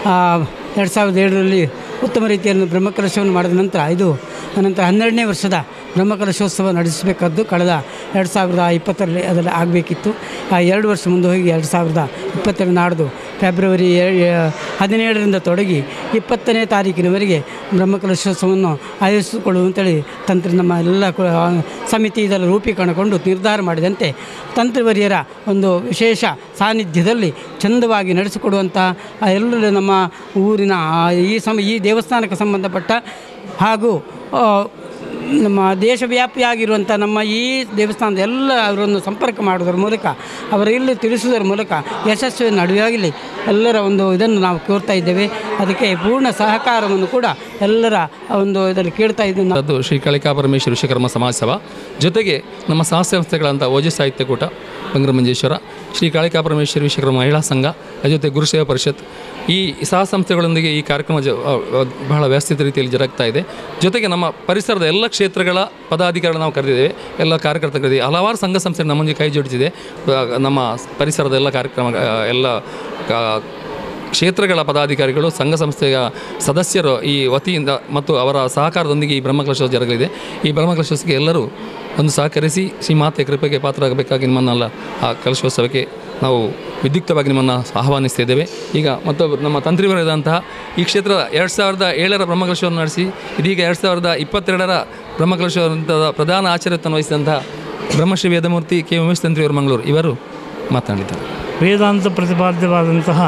ಎರಡು ಸಾವಿರದ ಏಳರಲ್ಲಿ ಉತ್ತಮ ರೀತಿಯಲ್ಲಿ ಬ್ರಹ್ಮಕಲಶವನ್ನು ಮಾಡಿದ ನಂತರ ಇದು ಅನಂತರ ಹನ್ನೆರಡನೇ ವರ್ಷದ ಬ್ರಹ್ಮಕಲಶೋತ್ಸವ ನಡೆಸಬೇಕಾದ್ದು ಕಳೆದ ಎರಡು ಸಾವಿರದ ಇಪ್ಪತ್ತರಲ್ಲಿ ಅದರಲ್ಲಿ ಆಗಬೇಕಿತ್ತು ಆ ಎರಡು ವರ್ಷ ಮುಂದೆ ಹೋಗಿ ಎರಡು ಸಾವಿರದ ಇಪ್ಪತ್ತೆರಡು ನಾಡ್ದು ಫೆಬ್ರವರಿ ಏ- ಹದಿನೇಳರಿಂದ ತೊಡಗಿ ಇಪ್ಪತ್ತನೇ ತಾರೀಕಿನವರೆಗೆ ಬ್ರಹ್ಮಕಲಶೋತ್ಸವವನ್ನು ಆಯೋಜಿಸಿಕೊಳ್ಳುವಂತೇಳಿ ತಂತ್ರ ನಮ್ಮ ಎಲ್ಲ ಕು- ಆ, ಸಮಿತಿ ಇದೆಲ್ಲ ರೂಪೀಕರಣಗೊಂಡು ನಿರ್ಧಾರ ಮಾಡಿದಂತೆ ತಂತ್ರವರಿಯರ ಒಂದು ವಿಶೇಷ ಸಾನ್ನಿಧ್ಯದಲ್ಲಿ ಚಂದವಾಗಿ ನಡೆಸಿಕೊಡುವಂಥ ಆ ಎಲ್ಲ ನಮ್ಮ ಊರಿನ ಆ ಈ ಸಮ ಈ ದೇವಸ್ಥಾನಕ್ಕೆ ಸಂಬಂಧಪಟ್ಟ ಹಾಗೂ ಆ, ನಮ್ಮ ದೇಶವ್ಯಾಪಿಯಾಗಿರುವಂಥ ನಮ್ಮ ಈ ದೇವಸ್ಥಾನದ ಎಲ್ಲ ಅವರನ್ನು ಸಂಪರ್ಕ ಮಾಡೋದ್ರ ಮೂಲಕ ಅವರ ಇಲ್ಲಿ ತಿಳಿಸುವುದರ ಮೂಲಕ ಯಶಸ್ವಿನ ನಡುವೆಯಾಗಲಿ ಎಲ್ಲರ ಒಂದು ಇದನ್ನು ನಾವು ಕೋರ್ತಾ ಇದ್ದೇವೆ ಅದಕ್ಕೆ ಪೂರ್ಣ ಸಹಕಾರವನ್ನು ಕೂಡ ಎಲ್ಲರ ಒಂದು ಇದರಲ್ಲಿ ಕೇಳ್ತಾ ಇದ್ದೇವೆ ನಾವು. ಅದು ಶ್ರೀ ಕಾಳಿಕಾ ಪರಮೇಶ್ವರ ವಿಶ್ವಕರ್ಮ ಸಮಾಜ ಸಭಾ ಜೊತೆಗೆ ನಮ್ಮ ಸಹ ಸಂಸ್ಥೆಗಳಂಥ ಓಜಿ ಸಾಹಿತ್ಯ ಕೂಟ ಬಂಗರಮಂಜೇಶ್ವರ ಶ್ರೀ ಕಾಳಿಕಾ ಪರಮೇಶ್ವರಿ ವಿಶ್ವಕರ್ಮ ಮಹಿಳಾ ಸಂಘ ಅದ್ರ ಜೊತೆ ಗುರುಸೇವಾ ಪರಿಷತ್ ಈ ಸಹ ಸಂಸ್ಥೆಗಳೊಂದಿಗೆ ಈ ಕಾರ್ಯಕ್ರಮ ಜ ಆ, ಆ, ಬಹಳ ವ್ಯವಸ್ಥಿತ ರೀತಿಯಲ್ಲಿ ಜರುಗ್ತಾ ಇದೆ ಜೊತೆಗೆ ನಮ್ಮ ಪರಿಸರದ ಎಲ್ಲ ಕ್ಷೇತ್ರಗಳ ಪದಾಧಿಕಾರಿಗಳು ನಾವು ಕರೆದಿದ್ದೇವೆ ಎಲ್ಲ ಕಾರ್ಯಕರ್ತರು ಕರೆದಿದ್ದೇವೆ ಹಲವಾರು ಸಂಘ ಸಂಸ್ಥೆ ನಮ್ಮೊಂದಿಗೆ ಕೈ ಜೋಡಿಸಿದೆ ಆ, ನಮ್ಮ ಪರಿಸರದ ಎಲ್ಲ ಕಾರ್ಯಕ್ರಮ ಆ, ಎಲ್ಲ ಕಾ- ಕ್ಷೇತ್ರಗಳ ಪದಾಧಿಕಾರಿಗಳು ಸಂಘ ಸಂಸ್ಥೆಯ ಸದಸ್ಯರು ಈ ವತಿಯಿಂದ ಮತ್ತು ಅವರ ಸಹಕಾರದೊಂದಿಗೆ ಈ ಬ್ರಹ್ಮಕಲಶೋತ್ಸವ ಜರುಗಲಿದೆ ಈ ಬ್ರಹ್ಮಕಲಶೋತ್ಸವಕ್ಕೆ ಎಲ್ಲರೂ ಒಂದು ಸಹಕರಿಸಿ ಶ್ರೀ ಮಾತೆ ಕೃಪೆಗೆ ಪಾತ್ರರಾಗಬೇಕಾಗಿ ನಿಮ್ಮನ್ನೆಲ್ಲ ಆ ಕಲಶೋತ್ಸವಕ್ಕೆ ನಾವು ವಿದ್ಯುಕ್ತವಾಗಿ ನಿಮ್ಮನ್ನು ಆಹ್ವಾನಿಸ್ತಾ ಇದ್ದೇವೆ ಈಗ ಮತ್ತೊಬ್ಬರು ನಮ್ಮ ತಂತ್ರಿವರಾದಂತಹ ಈ ಕ್ಷೇತ್ರದ ಎರಡು ಸಾವಿರದ ಏಳರ ಬ್ರಹ್ಮಕಲಶವನ್ನು ನಡೆಸಿ ಇದೀಗ ಎರಡು ಸಾವಿರದ ಇಪ್ಪತ್ತೆರಡರ ಬ್ರಹ್ಮಕಲಶದ ಪ್ರಧಾನ ಆಚಾರ್ಯತ್ವವನ್ನು ವಹಿಸಿದಂತಹ ಬ್ರಹ್ಮಶ್ರೀ ವೇದಮೂರ್ತಿ ಕೆ ಉಮೇಶ್ ತಂತ್ರಿಯವರು ಮಂಗಳೂರು ಇವರು ಮಾತನಾಡಿದ್ದಾರೆ ವೇದಾಂತ ಪ್ರತಿಪಾದ್ಯವಾದಂತಹ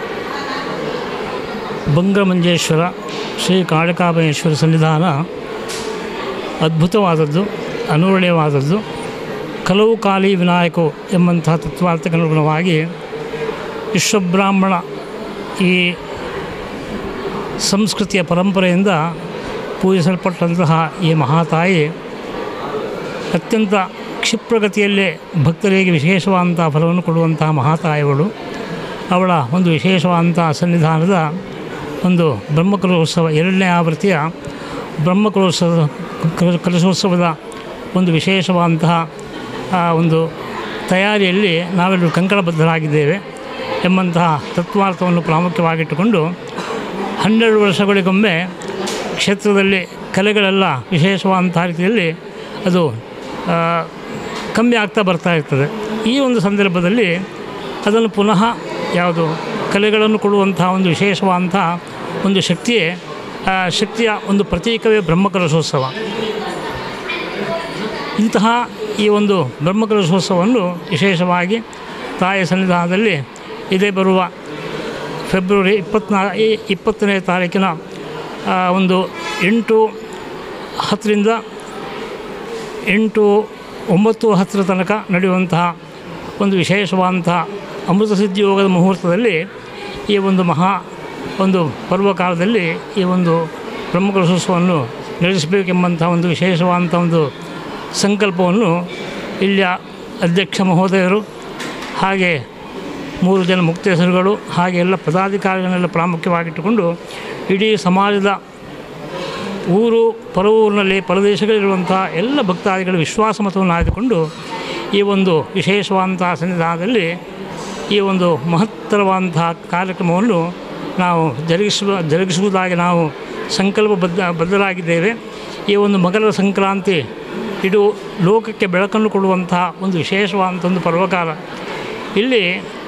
ಬಂಗಮಂಜೇಶ್ವರ ಶ್ರೀ ಕಾಳಿಕಾಪರೇಶ್ವರ ಸನ್ನಿಧಾನ ಅದ್ಭುತವಾದದ್ದು ಅನುರಣೀಯವಾದದ್ದು ಕಲವು ಕಾಲಿ ವಿನಾಯಕೋ ಎಂಬಂತಹ ತತ್ವಾರ್ಥಕ್ಕನುಗುಣವಾಗಿ ವಿಶ್ವಬ್ರಾಹ್ಮಣ ಈ ಸಂಸ್ಕೃತಿಯ ಪರಂಪರೆಯಿಂದ ಪೂಜಿಸಲ್ಪಟ್ಟಂತಹ ಈ ಮಹಾತಾಯಿ ಅತ್ಯಂತ ಕ್ಷಿಪ್ರಗತಿಯಲ್ಲೇ ಭಕ್ತರಿಗೆ ವಿಶೇಷವಾದಂಥ ಫಲವನ್ನು ಕೊಡುವಂತಹ ಮಹಾತಾಯಿಗಳು ಅವಳ ಒಂದು ವಿಶೇಷವಾದಂಥ ಸನ್ನಿಧಾನದ ಒಂದು ಬ್ರಹ್ಮಕಲೋತ್ಸವ ಎರಡನೇ ಆವೃತ್ತಿಯ ಬ್ರಹ್ಮಕಲೋತ್ಸವ ಕಲ- ಕಲಶೋತ್ಸವದ ಒಂದು ವಿಶೇಷವಾದಂತಹ ಆ ಒಂದು ತಯಾರಿಯಲ್ಲಿ ನಾವೆಲ್ಲರೂ ಕಂಕಣಬದ್ಧರಾಗಿದ್ದೇವೆ ಎಂಬಂತಹ ತತ್ವಾರ್ಥವನ್ನು ಪ್ರಾಮುಖ್ಯವಾಗಿಟ್ಟುಕೊಂಡು ಹನ್ನೆರಡು ವರ್ಷಗಳಿಗೊಮ್ಮೆ ಕ್ಷೇತ್ರದಲ್ಲಿ ಕಲೆಗಳೆಲ್ಲ ವಿಶೇಷವಾದಂಥ ರೀತಿಯಲ್ಲಿ ಅದು ಆ, ಕಮ್ಮಿ ಆಗ್ತಾ ಬರ್ತಾ ಇರ್ತದೆ ಈ ಒಂದು ಸಂದರ್ಭದಲ್ಲಿ ಅದನ್ನು ಪುನಃ ಯಾವುದು ಕಲೆಗಳನ್ನು ಕೊಡುವಂತಹ ಒಂದು ವಿಶೇಷವಾದಂಥ ಒಂದು ಶಕ್ತಿಯೇ ಆ ಶಕ್ತಿಯ ಒಂದು ಪ್ರತೀಕವೇ ಬ್ರಹ್ಮಕಲಶೋತ್ಸವ ಇಂತಹ ಈ ಒಂದು ಬ್ರಹ್ಮಕಲಶೋತ್ಸವವನ್ನು ವಿಶೇಷವಾಗಿ ತಾಯಿಯ ಸನ್ನಿಧಾನದಲ್ಲಿ ಇದೇ ಬರುವ ಫೆಬ್ರವರಿ ಇಪ್ಪತ್ನಾ ಈ- ಇಪ್ಪತ್ತನೇ ತಾರೀಕಿನ ಆ, ಒಂದು ಎಂಟು ಹತ್ತರಿಂದ ಎಂಟು ಒಂಬತ್ತು ಹತ್ತರ ತನಕ ನಡೆಯುವಂತಹ ಒಂದು ವಿಶೇಷವಾದಂತಹ ಅಮೃತ ಸಿದ್ಧಿ ಯೋಗದ ಮುಹೂರ್ತದಲ್ಲಿ ಈ ಒಂದು ಮಹಾ ಒಂದು ಪರ್ವಕಾಲದಲ್ಲಿ ಈ ಒಂದು ಬ್ರಹ್ಮಕಲಶೋತ್ಸವವನ್ನು ನಡೆಸಬೇಕೆಂಬಂಥ ಒಂದು ವಿಶೇಷವಾದಂಥ ಒಂದು ಸಂಕಲ್ಪವನ್ನು ಇಲ್ಲಿಯ ಅಧ್ಯಕ್ಷ ಮಹೋದಯರು ಹಾಗೆ ಮೂರು ಜನ ಮುಕ್ತೇಶ್ವರಗಳು ಹಾಗೆ ಎಲ್ಲ ಪದಾಧಿಕಾರಿಗಳನ್ನೆಲ್ಲ ಪ್ರಾಮುಖ್ಯವಾಗಿಟ್ಟುಕೊಂಡು ಇಡೀ ಸಮಾಜದ ಊರು ಪರವೂರಿನಲ್ಲಿ ಪರದೇಶಗಳಿರುವಂಥ ಎಲ್ಲ ಭಕ್ತಾದಿಗಳ ವಿಶ್ವಾಸ ಮತವನ್ನು ಆಯ್ದುಕೊಂಡು ಈ ಒಂದು ವಿಶೇಷವಾದಂಥ ಸನ್ನಿಧಾನದಲ್ಲಿ ಈ ಒಂದು ಮಹತ್ತರವಾದಂತಹ ಕಾರ್ಯಕ್ರಮವನ್ನು ನಾವು ಜರುಗಿಸುವ ಜರುಗಿಸುವುದಾಗಿ ನಾವು ಸಂಕಲ್ಪ ಬದ್ಧ ಬದ್ಧರಾಗಿದ್ದೇವೆ ಈ ಒಂದು ಮಕರ ಸಂಕ್ರಾಂತಿ ಇದು ಲೋಕಕ್ಕೆ ಬೆಳಕನ್ನು ಕೊಡುವಂತಹ ಒಂದು ವಿಶೇಷವಾದಂಥ ಒಂದು ಪರ್ವಕಾಲ ಇಲ್ಲಿ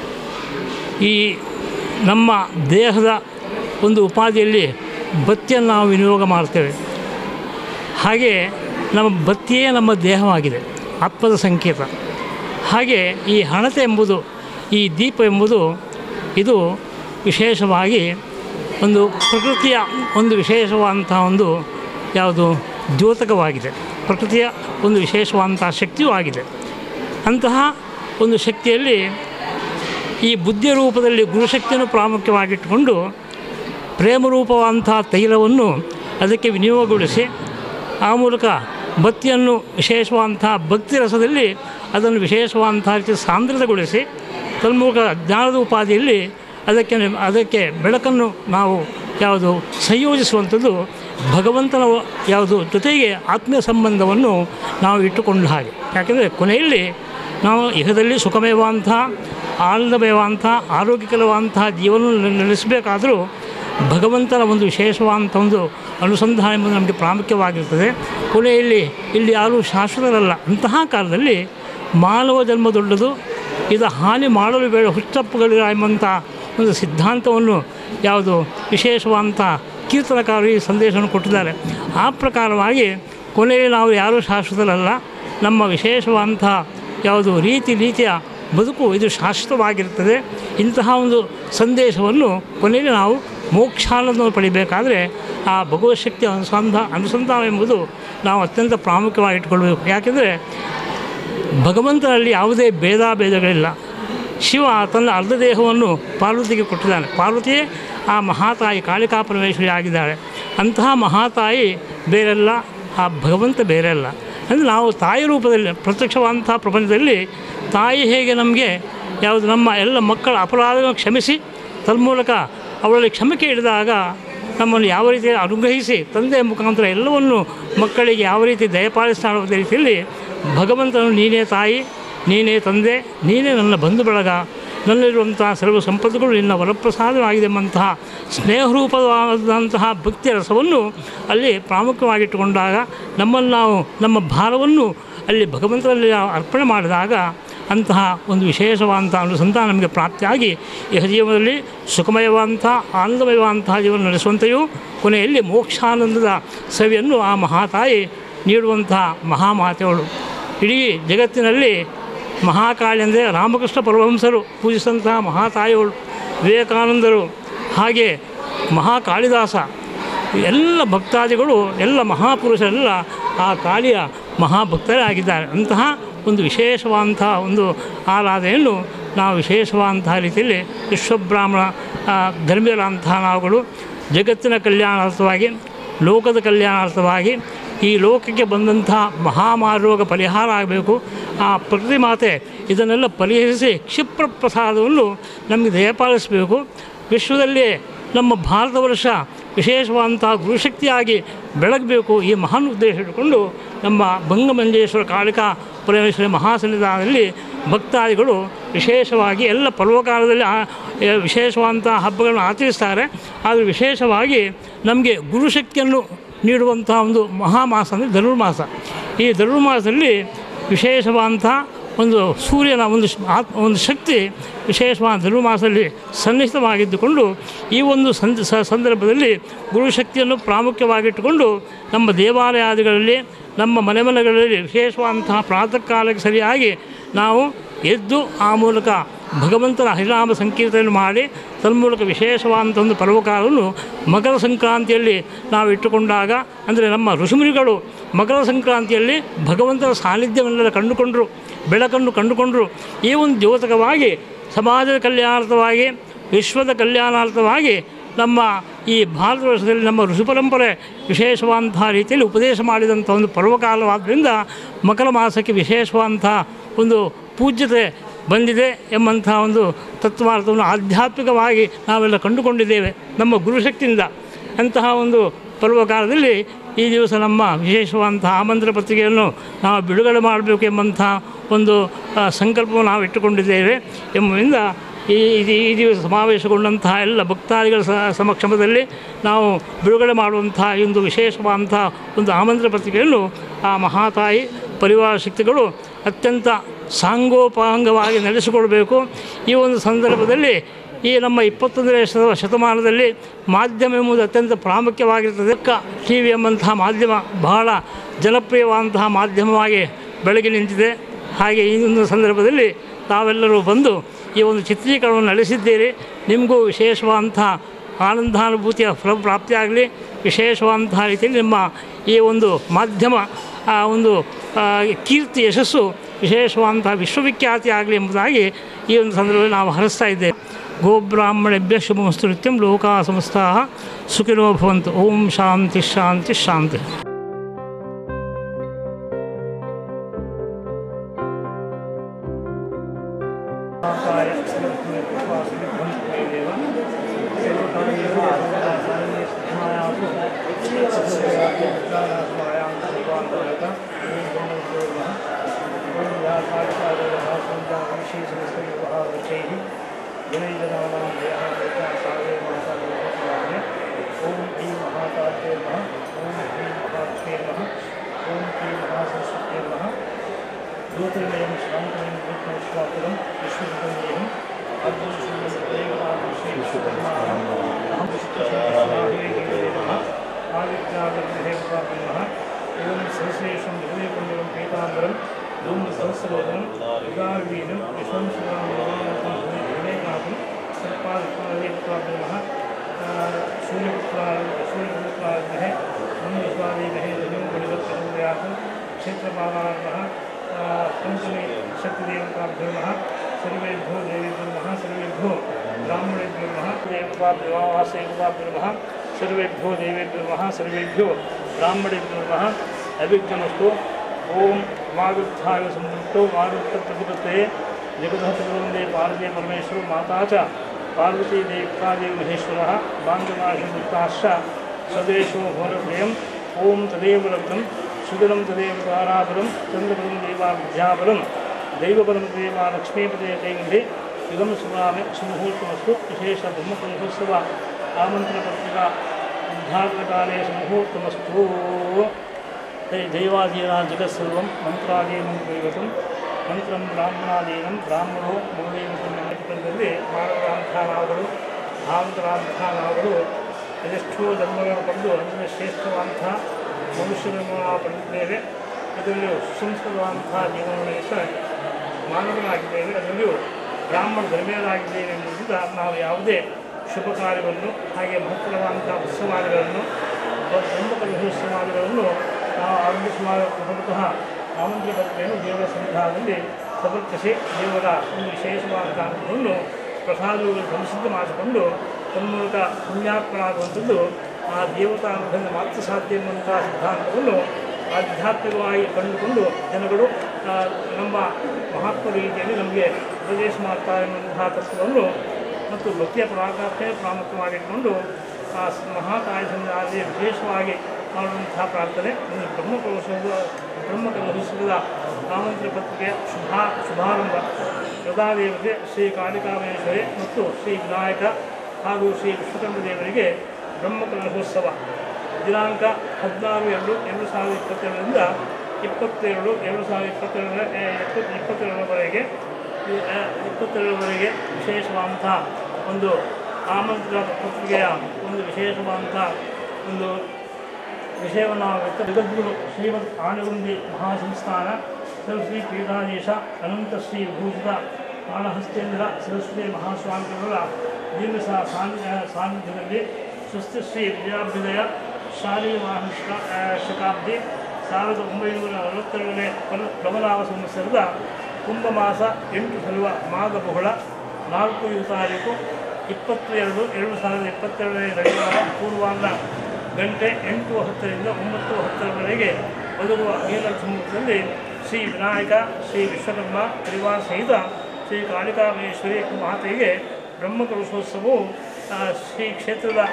ಈ ನಮ್ಮ ದೇಹದ ಒಂದು ಉಪಾಧಿಯಲ್ಲಿ ಬತ್ತಿಯನ್ನು ನಾವು ವಿನಿಯೋಗ ಮಾಡ್ತೇವೆ ಹಾಗೆ ನಮ್ಮ ಬತ್ತಿಯೇ ನಮ್ಮ ದೇಹವಾಗಿದೆ ಆತ್ಮದ ಸಂಕೇತ ಹಾಗೆ ಈ ಹಣತೆ ಎಂಬುದು ಈ ದೀಪ ಎಂಬುದು ಇದು ವಿಶೇಷವಾಗಿ ಒಂದು ಪ್ರಕೃತಿಯ ಒಂದು ವಿಶೇಷವಾದಂಥ ಒಂದು ಯಾವುದು ದ್ಯೋತಕವಾಗಿದೆ ಪ್ರಕೃತಿಯ ಒಂದು ವಿಶೇಷವಾದಂಥ ಶಕ್ತಿಯೂ ಆಗಿದೆ ಅಂತಹ ಒಂದು ಶಕ್ತಿಯಲ್ಲಿ ಈ ಬುದ್ಧಿಯ ರೂಪದಲ್ಲಿ ಗುರುಶಕ್ತಿಯನ್ನು ಪ್ರಾಮುಖ್ಯವಾಗಿಟ್ಟುಕೊಂಡು ಪ್ರೇಮರೂಪವಾದಂಥ ತೈಲವನ್ನು ಅದಕ್ಕೆ ವಿನಿಯೋಗಗೊಳಿಸಿ ಆ ಮೂಲಕ ಭಕ್ತಿಯನ್ನು ವಿಶೇಷವಾದಂಥ ಭಕ್ತಿ ರಸದಲ್ಲಿ ಅದನ್ನು ವಿಶೇಷವಾದಂಥ ರೀತಿ ಸಾಂದ್ರತೆಗೊಳಿಸಿ ತನ್ಮೂಲಕ ಜ್ಞಾನದ ಉಪಾಧಿಯಲ್ಲಿ ಅದಕ್ಕೆ ಅದಕ್ಕೆ ಬೆಳಕನ್ನು ನಾವು ಯಾವುದು ಸಂಯೋಜಿಸುವಂಥದ್ದು ಭಗವಂತನ ಯಾವುದು ಜೊತೆಗೆ ಆತ್ಮೀಯ ಸಂಬಂಧವನ್ನು ನಾವು ಇಟ್ಟುಕೊಂಡ ಹಾಗೆ ಯಾಕೆಂದರೆ ಕೊನೆಯಲ್ಲಿ ನಾವು ಇಹದಲ್ಲಿ ಸುಖಮಯವಾದಂಥ ಆನಂದಮಯವಾದಂಥ ಆರೋಗ್ಯಕರವಾದಂತಹ ಜೀವನ ನಡೆಸಬೇಕಾದರೂ ಭಗವಂತನ ಒಂದು ವಿಶೇಷವಾದಂಥ ಒಂದು ಅನುಸಂಧಾನ ಎಂಬುದು ನಮಗೆ ಪ್ರಾಮುಖ್ಯವಾಗಿರ್ತದೆ ಕೊನೆಯಲ್ಲಿ ಇಲ್ಲಿ ಯಾರೂ ಶಾಶ್ವತರಲ್ಲ ಅಂತಹ ಕಾಲದಲ್ಲಿ ಮಾನವ ಜನ್ಮ ದೊಡ್ಡದು ಇದು ಹಾನಿ ಮಾಡಲು ಬೇಡ ಹುಚ್ಚಪ್ಪಗಳಿರ ಎಂಬಂಥ ಒಂದು ಸಿದ್ಧಾಂತವನ್ನು ಯಾವುದು ವಿಶೇಷವಾದಂಥ ಕೀರ್ತನಕಾರರು ಈ ಸಂದೇಶವನ್ನು ಕೊಟ್ಟಿದ್ದಾರೆ ಆ ಪ್ರಕಾರವಾಗಿ ಕೊನೆಯಲ್ಲಿ ನಾವು ಯಾರೂ ಶಾಶ್ವತರಲ್ಲ ನಮ್ಮ ವಿಶೇಷವಾದಂಥ ಯಾವುದು ರೀತಿ ರೀತಿಯ ಬದುಕು ಇದು ಶಾಶ್ವತವಾಗಿರ್ತದೆ ಇಂತಹ ಒಂದು ಸಂದೇಶವನ್ನು ಕೊನೆಯಲ್ಲಿ ನಾವು ಮೋಕ್ಷಾನಂದವನ್ನು ಪಡಿಬೇಕಾದರೆ ಆ ಭಗವತ್ ಶಕ್ತಿ ಅನುಸಂಧ ಅನುಸಂಧಾನ ಎಂಬುದು ನಾವು ಅತ್ಯಂತ ಪ್ರಾಮುಖ್ಯವಾಗಿ ಇಟ್ಕೊಳ್ಬೇಕು ಯಾಕೆಂದರೆ ಭಗವಂತನಲ್ಲಿ ಯಾವುದೇ ಭೇದ ಭೇದಗಳಿಲ್ಲ ಶಿವ ತನ್ನ ಅರ್ಧ ದೇಹವನ್ನು ಪಾರ್ವತಿಗೆ ಕೊಟ್ಟಿದ್ದಾನೆ ಪಾರ್ವತಿಯೇ ಆ ಮಹಾತಾಯಿ ಕಾಳಿಕಾ ಪರಮೇಶ್ವರಿ ಆಗಿದ್ದಾಳೆ ಅಂತಹ ಮಹಾತಾಯಿ ಬೇರೆಲ್ಲ ಆ ಭಗವಂತ ಬೇರೆಲ್ಲ ಅಂದರೆ ನಾವು ತಾಯಿ ರೂಪದಲ್ಲಿ ಪ್ರತ್ಯಕ್ಷವಾದಂತಹ ಪ್ರಪಂಚದಲ್ಲಿ ತಾಯಿ ಹೇಗೆ ನಮಗೆ ಯಾವುದು ನಮ್ಮ ಎಲ್ಲ ಮಕ್ಕಳ ಅಪರಾಧಗಳನ್ನು ಕ್ಷಮಿಸಿ ತನ್ಮೂಲಕ ಅವಳಲ್ಲಿ ಕ್ಷಮಿಕೆ ಹಿಡಿದಾಗ ನಮ್ಮನ್ನು ಯಾವ ರೀತಿ ಅನುಗ್ರಹಿಸಿ ತಂದೆಯ ಮುಖಾಂತರ ಎಲ್ಲವನ್ನು ಮಕ್ಕಳಿಗೆ ಯಾವ ರೀತಿ ದಯಪಾಲಿಸ್ತಾ ಇರುವ ರೀತಿಯಲ್ಲಿ ಭಗವಂತನು ನೀನೇ ತಾಯಿ ನೀನೇ ತಂದೆ ನೀನೇ ನನ್ನ ಬಂಧು ಬಳಗ ನನ್ನಲ್ಲಿರುವಂತಹ ಸರ್ವ ಸಂಪತ್ತುಗಳು ನಿನ್ನ ವರಪ್ರಸಾದವಾಗಿದೆ ಎಂಬಂತಹ ಸ್ನೇಹರೂಪವಾದಂತಹ ಭಕ್ತಿ ರಸವನ್ನು ಅಲ್ಲಿ ಪ್ರಾಮುಖ್ಯವಾಗಿಟ್ಟುಕೊಂಡಾಗ ನಮ್ಮನ್ನು ನಾವು ನಮ್ಮ ಭಾರವನ್ನು ಅಲ್ಲಿ ಭಗವಂತನಲ್ಲಿ ನಾವು ಅರ್ಪಣೆ ಮಾಡಿದಾಗ ಅಂತಹ ಒಂದು ವಿಶೇಷವಾದಂಥ ಅನುಸಂಧಾನ ನಮಗೆ ಪ್ರಾಪ್ತಿಯಾಗಿ ಈ ಜೀವನದಲ್ಲಿ ಸುಖಮಯವಾದಂಥ ಆನಂದಮಯವಾದಂತಹ ಜೀವನ ನಡೆಸುವಂತೆಯೂ ಕೊನೆಯಲ್ಲಿ ಮೋಕ್ಷಾನಂದದ ಸವಿಯನ್ನು ಆ ಮಹಾತಾಯಿ ನೀಡುವಂತಹ ಮಹಾಮಾತೆಯವಳು ಇಡೀ ಜಗತ್ತಿನಲ್ಲಿ ಮಹಾಕಾಳಿ ಅಂದರೆ ರಾಮಕೃಷ್ಣ ಪರಮಹಂಸರು ಪೂಜಿಸಿದಂತಹ ಮಹಾತಾಯಿಯವಳು ವಿವೇಕಾನಂದರು ಹಾಗೆ ಮಹಾಕಾಳಿದಾಸ ಎಲ್ಲ ಭಕ್ತಾದಿಗಳು ಎಲ್ಲ ಮಹಾಪುರುಷರೆಲ್ಲ ಆ ಕಾಳಿಯ ಮಹಾಭಕ್ತರೇ ಆಗಿದ್ದಾರೆ ಅಂತಹ ಒಂದು ವಿಶೇಷವಾದಂತಹ ಒಂದು ಆರಾಧನೆಯನ್ನು ನಾವು ವಿಶೇಷವಾದಂತಹ ರೀತಿಯಲ್ಲಿ ವಿಶ್ವಬ್ರಾಹ್ಮಣ ಆ, ಧರ್ಮೀಯರಾದಂತಹ ನಾವುಗಳು ಜಗತ್ತಿನ ಕಲ್ಯಾಣಾರ್ಥವಾಗಿ ಲೋಕದ ಕಲ್ಯಾಣಾರ್ಥವಾಗಿ ಈ ಲೋಕಕ್ಕೆ ಬಂದಂತಹ ಮಹಾಮಾರೋಗ ಪರಿಹಾರ ಆಗಬೇಕು ಆ ಪ್ರಕೃತಿ ಮಾತೆ ಇದನ್ನೆಲ್ಲ ಪರಿಹರಿಸಿ ಕ್ಷಿಪ್ರ ಪ್ರಸಾದವನ್ನು ನಮಗೆ ದಯಪಾಲಿಸಬೇಕು ವಿಶ್ವದಲ್ಲಿ ನಮ್ಮ ಭಾರತ ವರ್ಷ ವಿಶೇಷವಾದಂಥ ಗುರುಶಕ್ತಿಯಾಗಿ ಬೆಳಗಬೇಕು ಈ ಮಹಾನ್ ಉದ್ದೇಶ ಇಟ್ಟುಕೊಂಡು ನಮ್ಮ ಬಂಗಮಂಜೇಶ್ವರ ಕಾಳಿಕಾ ಪರಮೇಶ್ವರಿ ಮಹಾಸನ್ನಿಧಾನದಲ್ಲಿ ಭಕ್ತಾದಿಗಳು ವಿಶೇಷವಾಗಿ ಎಲ್ಲ ಪರ್ವಕಾಲದಲ್ಲಿ ಆ ಎ- ವಿಶೇಷವಾದಂಥ ಹಬ್ಬಗಳನ್ನು ಆಚರಿಸ್ತಾರೆ ಆದರೆ ವಿಶೇಷವಾಗಿ ನಮಗೆ ಗುರುಶಕ್ತಿಯನ್ನು ನೀಡುವಂಥ ಒಂದು ಮಹಾಮಾಸ ಅಂದರೆ ಧನುರ್ಮಾಸ ಈ ಧನುರ್ಮಾಸದಲ್ಲಿ ವಿಶೇಷವಾದಂಥ ಒಂದು ಸೂರ್ಯನ ಒಂದು ಶ- ಆತ್ಮ ಒಂದು ಶಕ್ತಿ ವಿಶೇಷವಾದ ಧನುರ್ಮಾಸದಲ್ಲಿ ಸನ್ನಿಹಿತವಾಗಿದ್ದುಕೊಂಡು ಈ ಒಂದು ಸಂದ ಸ- ಸಂದರ್ಭದಲ್ಲಿ ಗುರುಶಕ್ತಿಯನ್ನು ಪ್ರಾಮುಖ್ಯವಾಗಿಟ್ಟುಕೊಂಡು ನಮ್ಮ ದೇವಾಲಯಾದಿಗಳಲ್ಲಿ ನಮ್ಮ ಮನೆ ಮನೆಗಳಲ್ಲಿ ವಿಶೇಷವಾದಂತಹ ಪ್ರಾತಃ ಕಾಲಕ್ಕೆ ಸರಿಯಾಗಿ ನಾವು ಎದ್ದು ಆ ಮೂಲಕ ಭಗವಂತನ ಹರಿನಾಮ ಸಂಕೀರ್ತನೆ ಮಾಡಿ ತನ್ಮೂಲಕ ವಿಶೇಷವಾದಂಥ ಒಂದು ಪರ್ವಕಾಲವನ್ನು ಮಕರ ಸಂಕ್ರಾಂತಿಯಲ್ಲಿ ನಾವು ಇಟ್ಟುಕೊಂಡಾಗ ಅಂದರೆ ನಮ್ಮ ಋಷಿಮುನಿಗಳು ಮಕರ ಸಂಕ್ರಾಂತಿಯಲ್ಲಿ ಭಗವಂತನ ಸಾನ್ನಿಧ್ಯವನ್ನೆಲ್ಲ ಕಂಡುಕೊಂಡರು ಬೆಳಕನ್ನು ಕಂಡುಕೊಂಡರು ಈ ಒಂದು ದ್ಯೋತಕವಾಗಿ ಸಮಾಜದ ಕಲ್ಯಾಣಾರ್ಥವಾಗಿ ವಿಶ್ವದ ಕಲ್ಯಾಣಾರ್ಥವಾಗಿ ನಮ್ಮ ಈ ಭಾರತ ವರ್ಷದಲ್ಲಿ ನಮ್ಮ ಋಷಿ ಪರಂಪರೆ ವಿಶೇಷವಾದಂತಹ ರೀತಿಯಲ್ಲಿ ಉಪದೇಶ ಮಾಡಿದಂಥ ಒಂದು ಪರ್ವಕಾಲವಾದ್ದರಿಂದ ಮಕರ ಮಾಸಕ್ಕೆ ವಿಶೇಷವಾದಂಥ ಒಂದು ಪೂಜ್ಯತೆ ಬಂದಿದೆ ಎಂಬಂಥ ಒಂದು ತತ್ವಾರ್ಥವನ್ನು ಆಧ್ಯಾತ್ಮಿಕವಾಗಿ ನಾವೆಲ್ಲ ಕಂಡುಕೊಂಡಿದ್ದೇವೆ ನಮ್ಮ ಗುರುಶಕ್ತಿಯಿಂದ ಅಂತಹ ಒಂದು ಪರ್ವಕಾಲದಲ್ಲಿ ಈ ದಿವಸ ನಮ್ಮ ವಿಶೇಷವಾದಂಥ ಆಮಂತ್ರ ಪತ್ರಿಕೆಯನ್ನು ನಾವು ಬಿಡುಗಡೆ ಮಾಡಬೇಕು ಎಂಬಂಥ ಒಂದು ಆ, ಸಂಕಲ್ಪವನ್ನು ನಾವು ಇಟ್ಟುಕೊಂಡಿದ್ದೇವೆ ಎಂಬುದರಿಂದ ಈ ಈ- ಈ ದಿವಸ ಸಮಾವೇಶಗೊಂಡಂತಹ ಎಲ್ಲ ಭಕ್ತಾದಿಗಳ ಸ- ಸಮಕ್ಷಮದಲ್ಲಿ ನಾವು ಬಿಡುಗಡೆ ಮಾಡುವಂತಹ ಈ ಒಂದು ವಿಶೇಷವಾದಂಥ ಒಂದು ಆಮಂತ್ರ ಪತ್ರಿಕೆಯನ್ನು ಆ ಮಹಾತಾಯಿ ಪರಿವಾರ ಶಕ್ತಿಗಳು ಅತ್ಯಂತ ಸಾಂಗೋಪಾಂಗವಾಗಿ ನಡೆಸಿಕೊಳ್ಬೇಕು ಈ ಒಂದು ಸಂದರ್ಭದಲ್ಲಿ ಈ ನಮ್ಮ ಇಪ್ಪತ್ತೊಂದನೇ ಶತ- ಶತಮಾನದಲ್ಲಿ ಮಾಧ್ಯಮ ಎಂಬುದು ಅತ್ಯಂತ ಪ್ರಾಮುಖ್ಯವಾಗಿರ್ತದೆ ಕ ಟಿ ವಿ ಎಂಬಂತಹ ಮಾಧ್ಯಮ ಬಹಳ ಜನಪ್ರಿಯವಾದಂತಹ ಮಾಧ್ಯಮವಾಗಿ ಬೆಳಗಿ ನಿಂತಿದೆ ಹಾಗೆ ಈ ಒಂದು ಸಂದರ್ಭದಲ್ಲಿ ತಾವೆಲ್ಲರೂ ಬಂದು ಈ ಒಂದು ಚಿತ್ರೀಕರಣವನ್ನು ನಡೆಸಿದ್ದೀರಿ ನಿಮಗೂ ವಿಶೇಷವಾದಂತಹ ಆನಂದಾನುಭೂತಿಯ ಫಲ ಪ್ರಾಪ್ತಿಯಾಗಲಿ ವಿಶೇಷವಾದಂತಹ ರೀತಿಯಲ್ಲಿ ನಿಮ್ಮ ಈ ಒಂದು ಮಾಧ್ಯಮ ಆ ಒಂದು ಆ, ಕೀರ್ತಿ ಯಶಸ್ಸು ವಿಶೇಷವಾದಂತಹ ವಿಶ್ವವಿಖ್ಯಾತಿ ಆಗಲಿ ಎಂಬುದಾಗಿ ಈ ಒಂದು ಸಂದರ್ಭದಲ್ಲಿ ನಾವು ಹರಿಸ್ತಾ ಇದ್ದೇವೆ ಗೋಬ್ರಾಹ್ಮಣೇಭ್ಯ ಶುಭಮಸ್ತು ನಿತ್ಯಂ ಲೋಕಾ ಸಮಸ್ತಾ ಸುಖಿನೋ ಭವಂತು ಓಂ ಶಾಂತಿ ಶಾಂತಿ ಶಾಂತಿ ಓಂ ಐ ಮಹಾಕಾರ್ಯೇ ನಮಃ ಓಂ ಐ ಮಹಾಕ್ಷೇ ನಮಃ ಓಂ ಐ ಮಹಾಸರಸ್ವತೇ ನಮಃ ಜ್ಯೋತಿರ್ಮಯಂ ಶಾಂತಮಯಂ ವಿಶ್ವಾಪುರಂ ವಿಶ್ವವಿದ್ಯಂ ಆದಿತ್ಯಾಗರ್ಭೇಪಾಪನಃ ಓಂ ಸಹಸ್ರೇಶಂ ಹೃದಯಕುಂಡಲಂ ಪೀತಾಂಬರಂ ಧೂಮ ಸಹಸ್ರವದನಂ ಉದಾರವೀರ್ಯಂ ವಿಶ್ವಂ ಶಿವಾಂ ಭಗವಂತಂ ಹೃದಯನಾಥಂ ಸರ್ಪಾದಿತ್ಯಾಗರ್ಭೇಪಾಪನಃ ಸೂರ್ಯಪುತ್ರಾಯ ಸೂರ್ಯಪುತ್ರಾಯ ಮಂದಸ್ವಾದೇಮಹೇ ಧನುಂ ಬಳಿವತ್ಕರುದಯಾತ್ ಕ್ಷೇತ್ರಪಾಲಾರ್ನಃ ಪಂಚಮಿ ಶಕ್ತಿದೇವತಾಭ್ಯೋ ನಮಃ ಸರ್ವೇಭ್ಯೋ ದೇವೇಭ್ಯೋ ನಮಃ ಸರ್ವೇಭ್ಯೋ ಬ್ರಾಹ್ಮಣೇಭ್ಯೋ ನಮಃ ದೇವತಾಭ್ಯೋ ವಾಸೇವತಾಭ್ಯೋ ನಮಃ ಸರ್ವೇಭ್ಯೋ ದೇವೇಭ್ಯೋ ನಮಃ ಸರ್ವೇಭ್ಯೋ ಬ್ರಾಹ್ಮಣೇಭ್ಯೋ ನಮಃ ಅಭಿಜ್ಞಮಸ್ತು ಓಂ ಮಾರುತ್ಥಾಯ ಸಂವೃತ್ತೋ ಮಾರುತ್ತ ಪ್ರತಿಪತ್ತೆ ಜಗದಹತವಂದೇ ಪಾರ್ವತಿ ಪರಮೇಶ್ವರ ಮಾತಾ ಚ ಪಾರ್ವತಿ ದೇವತಾದೇವ ಮಹೇಶ್ವರ ಬಾಂಧವಾಶ್ಚ ಸ್ವದೇಶೋ ಭೋರಪ್ರಿಯಂ ಓಂ ತದೇವ ಲಬ್ಧಂ ಸುಗಣಂ ತದೇವ ತಾರಾಬಲಂ ಚಂದ್ರಬಲಂ ದೇವಾ ವಿದ್ಯಾಬಲಂ ದೈವಬಲಂ ದೇವ ಲಕ್ಷ್ಮೀಪದೇ ಕೈಂಗ್ರಿ ಇದಂ ಸುನಾಮೆ ಸುಮುಹೂರ್ತಮಸ್ತು ವಿಶೇಷ ಬ್ರಹ್ಮಕಂಠೋತ್ಸವ ಆಮಂತ್ರಣ ಪತ್ರಿಕಾ ಉದ್ಘಾಟನಕಾಲೇ ಸುಮುಹೂರ್ತಮಸ್ತು ಜೈ ದೈವಾಧೀನ ಜಗತ್ಸರ್ವಂ ಮಂತ್ರಾಧೀನಂ ದೈವತಂ ಮಂತ್ರಂ ಬ್ರಾಹ್ಮಣಾಧೀನಂ ಬ್ರಾಹ್ಮಣೋ ಮೌಲೈವತಂ ನೆನಪಿನಲ್ಲಿ ಮಾನವರಾಂತಹ ನಾವುಗಳು ಭಾವಂತರಾಂತಹ ನಾವುಗಳು ಅದೆಷ್ಟೋ ಜನ್ಮಗಳನ್ನು ಪಡೆದು ಅದರಲ್ಲಿ ಶ್ರೇಷ್ಠವಾದಂತಹ ಮನುಷ್ಯರನ್ನು ನಾವು ಪಡೆದಿದ್ದೇವೆ ಅದರಲ್ಲಿಯೂ ಸುಸಂಸ್ಕೃತವಾದಂತಹ ಜೀವನವನ್ನು ನಡೆಸ ಮಾನವರಾಗಿದ್ದೇವೆ ಅದರಲ್ಲಿಯೂ ಬ್ರಾಹ್ಮಣ ಧರ್ಮೀಯರಾಗಿದ್ದೇವೆ ಎಂಬುದರಿಂದ ನಾವು ಯಾವುದೇ ಶುಭ ಕಾರ್ಯವನ್ನು ಹಾಗೆ ಮಹತ್ತರವಾದಂತಹ ಉತ್ಸವಾದಿಗಳನ್ನು ಪ್ರಮುಖ ಉತ್ಸವಾದಿಗಳನ್ನು ನಾವು ಆರಂಭಿಸುವ ಹೊರತಃ ಆಮಂತ್ರ ಪತ್ರಿಕೆಯನ್ನು ದೇವರ ಸನ್ನಿಧಾನದಲ್ಲಿ ಸಮರ್ಪಿಸಿ ದೇವರ ಒಂದು ವಿಶೇಷವಾದಂತಹ ಅನುಭವವನ್ನು ಪ್ರಸಾದಗಳು ಸಂಸಿದ್ಧ ಮಾಡಿಸಿಕೊಂಡು ತನ್ಮೂಲಕ ಪುಣ್ಯಾತ್ಮನಾಗುವಂಥದ್ದು ಆ ದೇವತಾ ಅನುಭವದಿಂದ ಮಾತ್ರ ಸಾಧ್ಯ ಎನ್ನುವಂತಹ ಸಿದ್ಧಾಂತವನ್ನು ಆಧ್ಯಾತ್ಮಿಕವಾಗಿ ಕಂಡುಕೊಂಡು ಜನಗಳು ಆ, ನಮ್ಮ ಮಹಾತ್ಮ ರೀತಿಯಲ್ಲಿ ನಮಗೆ ಉಪದೇಶ ಮಾಡ್ತಾರೆ ಎನ್ನುವಂತಹ ತತ್ವವನ್ನು ಮತ್ತು ಭಕ್ತಿಯ ಪ್ರಾಕಾರಕ್ಕೆ ಪ್ರಾಮುಖ್ಯವಾಗಿಟ್ಕೊಂಡು ಆ ಸ್- ಮಹಾಕಾಯ ಸಂಧಾನದಲ್ಲಿ ವಿಶೇಷವಾಗಿ ಮಾಡುವಂತಹ ಪ್ರಾರ್ಥನೆ ಒಂದು ಬ್ರಹ್ಮಕಲಶದ ಬ್ರಹ್ಮಕಲಶದ ಆಮಂತ್ರ ಪತ್ರಿಕೆಯ ಶುಭ ಶುಭಾರಂಭ ಯಥಾದೇವತೆ ಶ್ರೀ ಕಾಳಿಕಾಮಹೇಶ್ವರಿ ಮತ್ತು ಶ್ರೀ ವಿನಾಯಕ ಹಾಗೂ ಶ್ರೀ ವಿಶ್ವಕರ್ಮ ದೇವರಿಗೆ ಬ್ರಹ್ಮಕಲಶೋತ್ಸವ ದಿನಾಂಕ ಹದಿನಾರು ಎರಡು ಎರಡು ಸಾವಿರದ ಇಪ್ಪತ್ತೆರಡರಿಂದ ಇಪ್ಪತ್ತೆರಡು ಎರಡು ಸಾವಿರದ ಇಪ್ಪತ್ತೆರಡರ ಇಪ್ಪತ್ತು ಇಪ್ಪತ್ತೆರಡರವರೆಗೆ ಈ- ಆ, ಇಪ್ಪತ್ತೆರಡರವರೆಗೆ ವಿಶೇಷವಾದಂಥ ಒಂದು ಆಮಂತ್ರಣ ಪತ್ರಿಕೆಯ ಒಂದು ವಿಶೇಷವಾದಂಥ ಒಂದು ವಿಷಯವನ್ನು ನಾವು ವ್ಯಕ್ತ ಜಗದ್ಗುರು ಶ್ರೀಮದ್ ಆನಗುಂದಿ ಮಹಾಸಂಸ್ಥಾನ ಸರಸ್ವತಿ ಪೀಠಾಧೀಶ ಅನಂತ ಶ್ರೀ ವಿಭೂಷಿತ ಕಾಳಹಸ್ತೇಂದ್ರ ಸರಸ್ವತಿ ಮಹಾಸ್ವಾಮಿಗಳ ದೀರ್ಘ ಸಾ- ಸಾನ್ನಿ- ಸಾನ್ನಿಧ್ಯದಲ್ಲಿ ಸ್ವಸ್ತಿ ಶ್ರೀ ವಿಜಯಾಭ್ಯುದಯ ಶಾಲಿ ಮಹಾಂಶ ಶತಾಬ್ದಿ ಸಾವಿರದ ಒಂಬೈನೂರ ಅರವತ್ತೆರಡನೇ ಫಲ ಪ್ಲವನಾಮ ಸಂವತ್ಸರದ ಕುಂಭಮಾಸ ಎಂಟು ಸಲುವ ಮಾಘ ಬಹುಳ ನಾಲ್ಕು ತಾರೀಕು ಇಪ್ಪತ್ತು ಎರಡು ಎರಡು ಸಾವಿರದ ಇಪ್ಪತ್ತೆರಡನೇ ರವಿವಾರ ಪೂರ್ವಾಹ್ನ ಗಂಟೆ ಎಂಟು ಹತ್ತರಿಂದ ಒಂಬತ್ತು ಹತ್ತರವರೆಗೆ ಒದಗುವ ಮೇಲಕ್ಷಮುಖದಲ್ಲಿ ಶ್ರೀ ವಿನಾಯಕ ಶ್ರೀ ವಿಶ್ವಕರ್ಮ ಪರಿವಾರ ಸಹಿತ ಶ್ರೀ ಕಾಳಿಕಾಮಹೇಶ್ವರಿ ಮಾತೆಗೆ ಬ್ರಹ್ಮಕಲಶೋತ್ಸವವು ಆ, ಶ್ರೀ ಕ್ಷೇತ್ರದ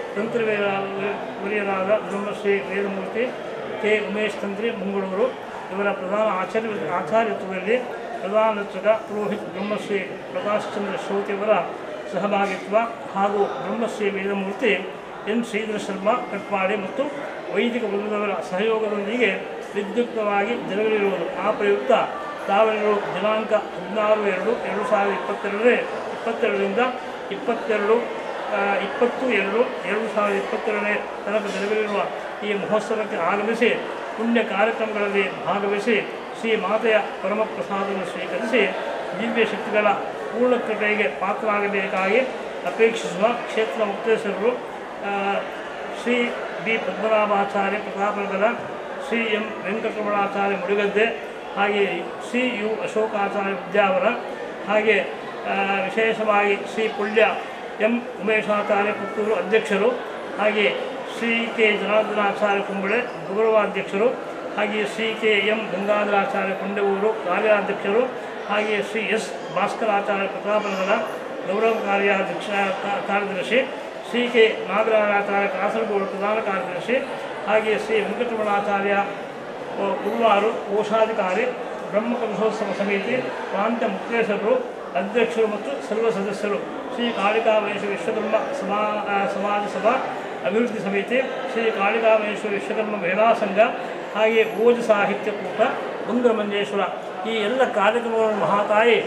ತಂತ್ರಿವರಿಯರಾದ ಬ್ರಹ್ಮಶ್ರೀ ವೇದಮೂರ್ತಿ ಕೆ ಉಮೇಶ್ ತಂತ್ರಿ ಮಂಗಳೂರು ಇವರ ಪ್ರಧಾನ ಆಚಾರ್ಯ ಆಚಾರ್ಯತ್ವದಲ್ಲಿ ಪ್ರಧಾನ ಅರ್ಚಕ ಪುರೋಹಿತ್ ಬ್ರಹ್ಮಶ್ರೀ ಪ್ರಕಾಶ್ ಚಂದ್ರ ಶ್ರೋತಿಯವರ ಸಹಭಾಗಿತ್ವ ಹಾಗೂ ಬ್ರಹ್ಮಶ್ರೀ ವೇದಮೂರ್ತಿ ಎನ್ ಶ್ರೀಧರ ಶರ್ಮಾ ಕಟ್ಪಾಡಿ ಮತ್ತು ವೈದಿಕ ವೃಂದದವರ ಸಹಯೋಗದೊಂದಿಗೆ ವಿದ್ಯುಕ್ತವಾಗಿ ಜರುಗಲಿರುವುದು ಆ ಪ್ರಯುಕ್ತ ತಾವೆಲ್ಲರೂ ದಿನಾಂಕ ಹದಿನಾರು ಎರಡು ಎರಡು ಸಾವಿರದ ಇಪ್ಪತ್ತೆರಡನೇ ಇಪ್ಪತ್ತೆರಡರಿಂದ ಇಪ್ಪತ್ತೆರಡು ಆ, ಇಪ್ಪತ್ತು ಎರಡು ಎರಡು ಸಾವಿರದ ಇಪ್ಪತ್ತೆರಡನೇ ತನಕ ಜರುಗಲಿರುವ ಈ ಮಹೋತ್ಸವಕ್ಕೆ ಆಗಮಿಸಿ ಪುಣ್ಯ ಕಾರ್ಯಕ್ರಮಗಳಲ್ಲಿ ಭಾಗವಹಿಸಿ ಶ್ರೀ ಮಾತೆಯ ಪರಮ ಪ್ರಸಾದವನ್ನು ಸ್ವೀಕರಿಸಿ ದಿವ್ಯ ಶಕ್ತಿಗಳ ಪೂರ್ಣ ಕೃಪೆಗೆ ಪಾತ್ರರಾಗಬೇಕಾಗಿ ಅಪೇಕ್ಷಿಸುವ ಕ್ಷೇತ್ರ ಮುಕ್ತೇಶ್ವರರು ಆ, ಶ್ರೀ ಬಿ ಪದ್ಮನಾಭಾಚಾರ್ಯ ಪ್ರತಾಪನಗರ ಶ್ರೀ ಎಂ ವೆಂಕಟರಮಣಾಚಾರ್ಯ ಮುಡಿಗದ್ದೆ ಹಾಗೆ ಶ್ರೀ ಯು ಅಶೋಕಾಚಾರ್ಯ ವಿದ್ಯಾವರ ಹಾಗೆ ಆ, ವಿಶೇಷವಾಗಿ ಶ್ರೀ ಪುಳ್ಯ ಎಂ ಉಮೇಶಾಚಾರ್ಯ ಪುತ್ತೂರು ಅಧ್ಯಕ್ಷರು ಹಾಗೆ ಶ್ರೀ ಕೆ ಜನಾರ್ದನಾಚಾರ್ಯ ಕುಂಬಳೆ ಗೌರವಾಧ್ಯಕ್ಷರು ಹಾಗೆ ಶ್ರೀ ಕೆ ಎಂ ಗಂಗಾಧರಾಚಾರ್ಯ ಕೊಂಡವೂರು ಕಾರ್ಯಾಧ್ಯಕ್ಷರು ಹಾಗೆ ಶ್ರೀ ಎಸ್ ಭಾಸ್ಕರಾಚಾರ್ಯ ಪ್ರತಾಪನಗರ ಗೌರವ ಕಾರ್ಯಾಧ್ಯಕ್ಷ ಕಾ- ಕಾರ್ಯದರ್ಶಿ ಶ್ರೀ ಕೆ ನಾಗರಾಚಾರ್ಯ ಕಾಸರಗೋಡು ಪ್ರಧಾನ ಕಾರ್ಯದರ್ಶಿ ಹಾಗೆ ಶ್ರೀ ವೆಂಕಟರಮಣಾಚಾರ್ಯ ಗುರುವಾರು ಕೋಶಾಧಿಕಾರಿ ಬ್ರಹ್ಮಕಲಶೋತ್ಸವ ಸಮಿತಿ ಪ್ರಾಂತ್ಯ ಮುಕ್ತೇಶ್ವರರು ಅಧ್ಯಕ್ಷರು ಮತ್ತು ಸರ್ವ ಸದಸ್ಯರು ಶ್ರೀ ಕಾಳಿಕಾಮಹೇಶ್ವರ ವಿಶ್ವಕರ್ಮ ಸಮಾ ಆ, ಸಮಾಜ ಸಭಾ ಅಭಿವೃದ್ಧಿ ಸಮಿತಿ ಶ್ರೀ ಕಾಳಿಕಾಮಹೇಶ್ವರ ವಿಶ್ವಕರ್ಮ ಮಹಿಳಾ ಸಂಘ ಹಾಗೆ ಓಜ ಸಾಹಿತ್ಯ ಕೂಟ ಮಂಗರಮಂಜೇಶ್ವರ ಈ ಎಲ್ಲ ಕಾರ್ಯಕ್ರಮಗಳನ್ನು ಮಹಾತಾಯಿ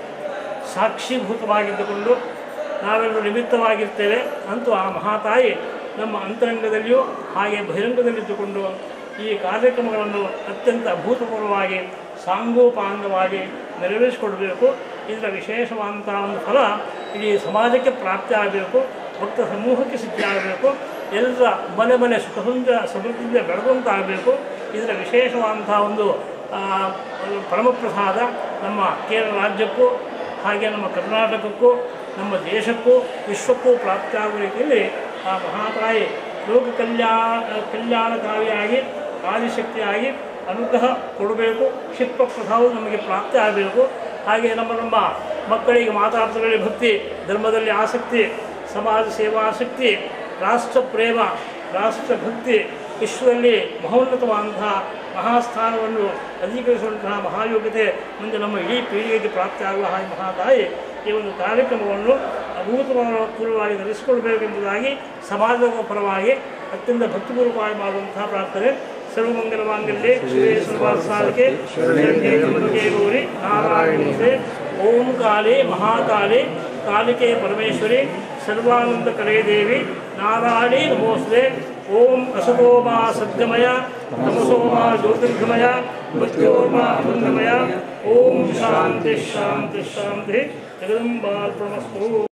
ಸಾಕ್ಷೀಭೂತವಾಗಿದ್ದುಕೊಂಡು ನಾವೆಲ್ಲರೂ ನಿಮಿತ್ತವಾಗಿರ್ತೇವೆ ಅಂತೂ ಆ ಮಹಾತಾಯಿ ನಮ್ಮ ಅಂತರಂಗದಲ್ಲಿಯೂ ಹಾಗೆ ಬಹಿರಂಗದಲ್ಲಿದ್ದುಕೊಂಡು ಈ ಕಾರ್ಯಕ್ರಮಗಳನ್ನು ಅತ್ಯಂತ ಅಭೂತಪೂರ್ವವಾಗಿ ಸಾಂಗೋಪಾಂಗವಾಗಿ ನೆರವೇರಿಸಿಕೊಡಬೇಕು ಇದರ ವಿಶೇಷವಾದಂಥ ಒಂದು ಫಲ ಇಡೀ ಸಮಾಜಕ್ಕೆ ಪ್ರಾಪ್ತಿ ಆಗಬೇಕು ಭಕ್ತ ಸಮೂಹಕ್ಕೆ ಸಿದ್ಧಿಯಾಗಬೇಕು ಎಲ್ಲರ ಮನೆ ಮನೆ ಸುಖ ಸುಂದರ ಸಮೃದ್ಧಿಯಿಂದ ಬೆಳೆದಂತಾಗಬೇಕು ಇದರ ವಿಶೇಷವಾದಂಥ ಒಂದು ಆ, ಒಂದು ಪರಮಪ್ರಸಾದ ನಮ್ಮ ಕೇರಳ ರಾಜ್ಯಕ್ಕೂ ಹಾಗೆ ನಮ್ಮ ಕರ್ನಾಟಕಕ್ಕೂ ನಮ್ಮ ದೇಶಕ್ಕೂ ವಿಶ್ವಕ್ಕೂ ಪ್ರಾಪ್ತಿಯಾಗುವ ರೀತಿಯಲ್ಲಿ ಆ ಮಹಾತಾಯಿ ಲೋಕ ಕಲ್ಯಾಣ ಕಲ್ಯಾಣಕಾರಿಯಾಗಿ ಆದಿಶಕ್ತಿಯಾಗಿ ಅನುಗ್ರಹ ಕೊಡಬೇಕು ಕ್ಷಿಪ್ರ ಪ್ರಸಾದ ನಮಗೆ ಪ್ರಾಪ್ತಿ ಆಗಬೇಕು ಹಾಗೆ ನಮ್ಮ ನಮ್ಮ ಮಕ್ಕಳಿಗೆ ಮಾತಾಪಿತೃಗಳಲ್ಲಿ ಭಕ್ತಿ ಧರ್ಮದಲ್ಲಿ ಆಸಕ್ತಿ ಸಮಾಜ ಸೇವಾಸಕ್ತಿ ರಾಷ್ಟ್ರ ಪ್ರೇಮ ರಾಷ್ಟ್ರ ಭಕ್ತಿ ವಿಶ್ವದಲ್ಲಿ ಮಹೋನ್ನತವಾದಂತಹ ಮಹಾಸ್ಥಾನವನ್ನು ಅಧಿಕರಿಸುವಂತಹ ಮಹಾಯೋಗ್ಯತೆ ಮುಂದೆ ನಮ್ಮ ಇಡೀ ಪೀಳಿಗೆಗೆ ಪ್ರಾಪ್ತಿಯಾಗುವ ಹಾಗೆ ಮಹಾತಾಯಿ ಈ ಒಂದು ಕಾರ್ಯಕ್ರಮವನ್ನು ಅಭೂತಪೂರ್ವವಾಗಿ ನಡೆಸಿಕೊಳ್ಬೇಕೆಂಬುದಾಗಿ ಸಮಾಜದ ಪರವಾಗಿ ಅತ್ಯಂತ ಭಕ್ತಿಪೂರ್ವಕವಾಗಿ ಮಾಡುವಂತಹ ಪ್ರಾರ್ಥನೆ ಸರ್ವಮಂಗಲ ಮಾಂಗಲ್ಯೆ ಶಿವೇ ಸರ್ವಾರ್ಥಸಾಧಕೆ ಶರಣ್ಯೇ ತ್ರ್ಯಂಬಕೆ ಗೌರಿ ನಾರಾಯಣೇ ಓಂ ಕಾಳಿ ಮಹಾಕಾಳಿ ಕಾಲಿಕೆ ಪರಮೇಶ್ವರಿ ಸರ್ವಾನಂದ ಕಲೆ ದೇವಿ ನಾರಾಯಣಿ ನಮೋಸ್ತೆ ಓಂ ಅಸತೋಮಾ ಸದ್ಗಮಯ ತಮಸೋಮಾ ಜ್ಯೋತಿರ್ಗಮಯ ಮೃತ್ಯೋರ್ಮಾ ಅಮೃತಮಯ ಓಂ ಶಾಂತಿ ಶಾಂತಿ ಶಾಂತಿ ಜಗದಂಬಾರ್ಪಣಮಸ್ತು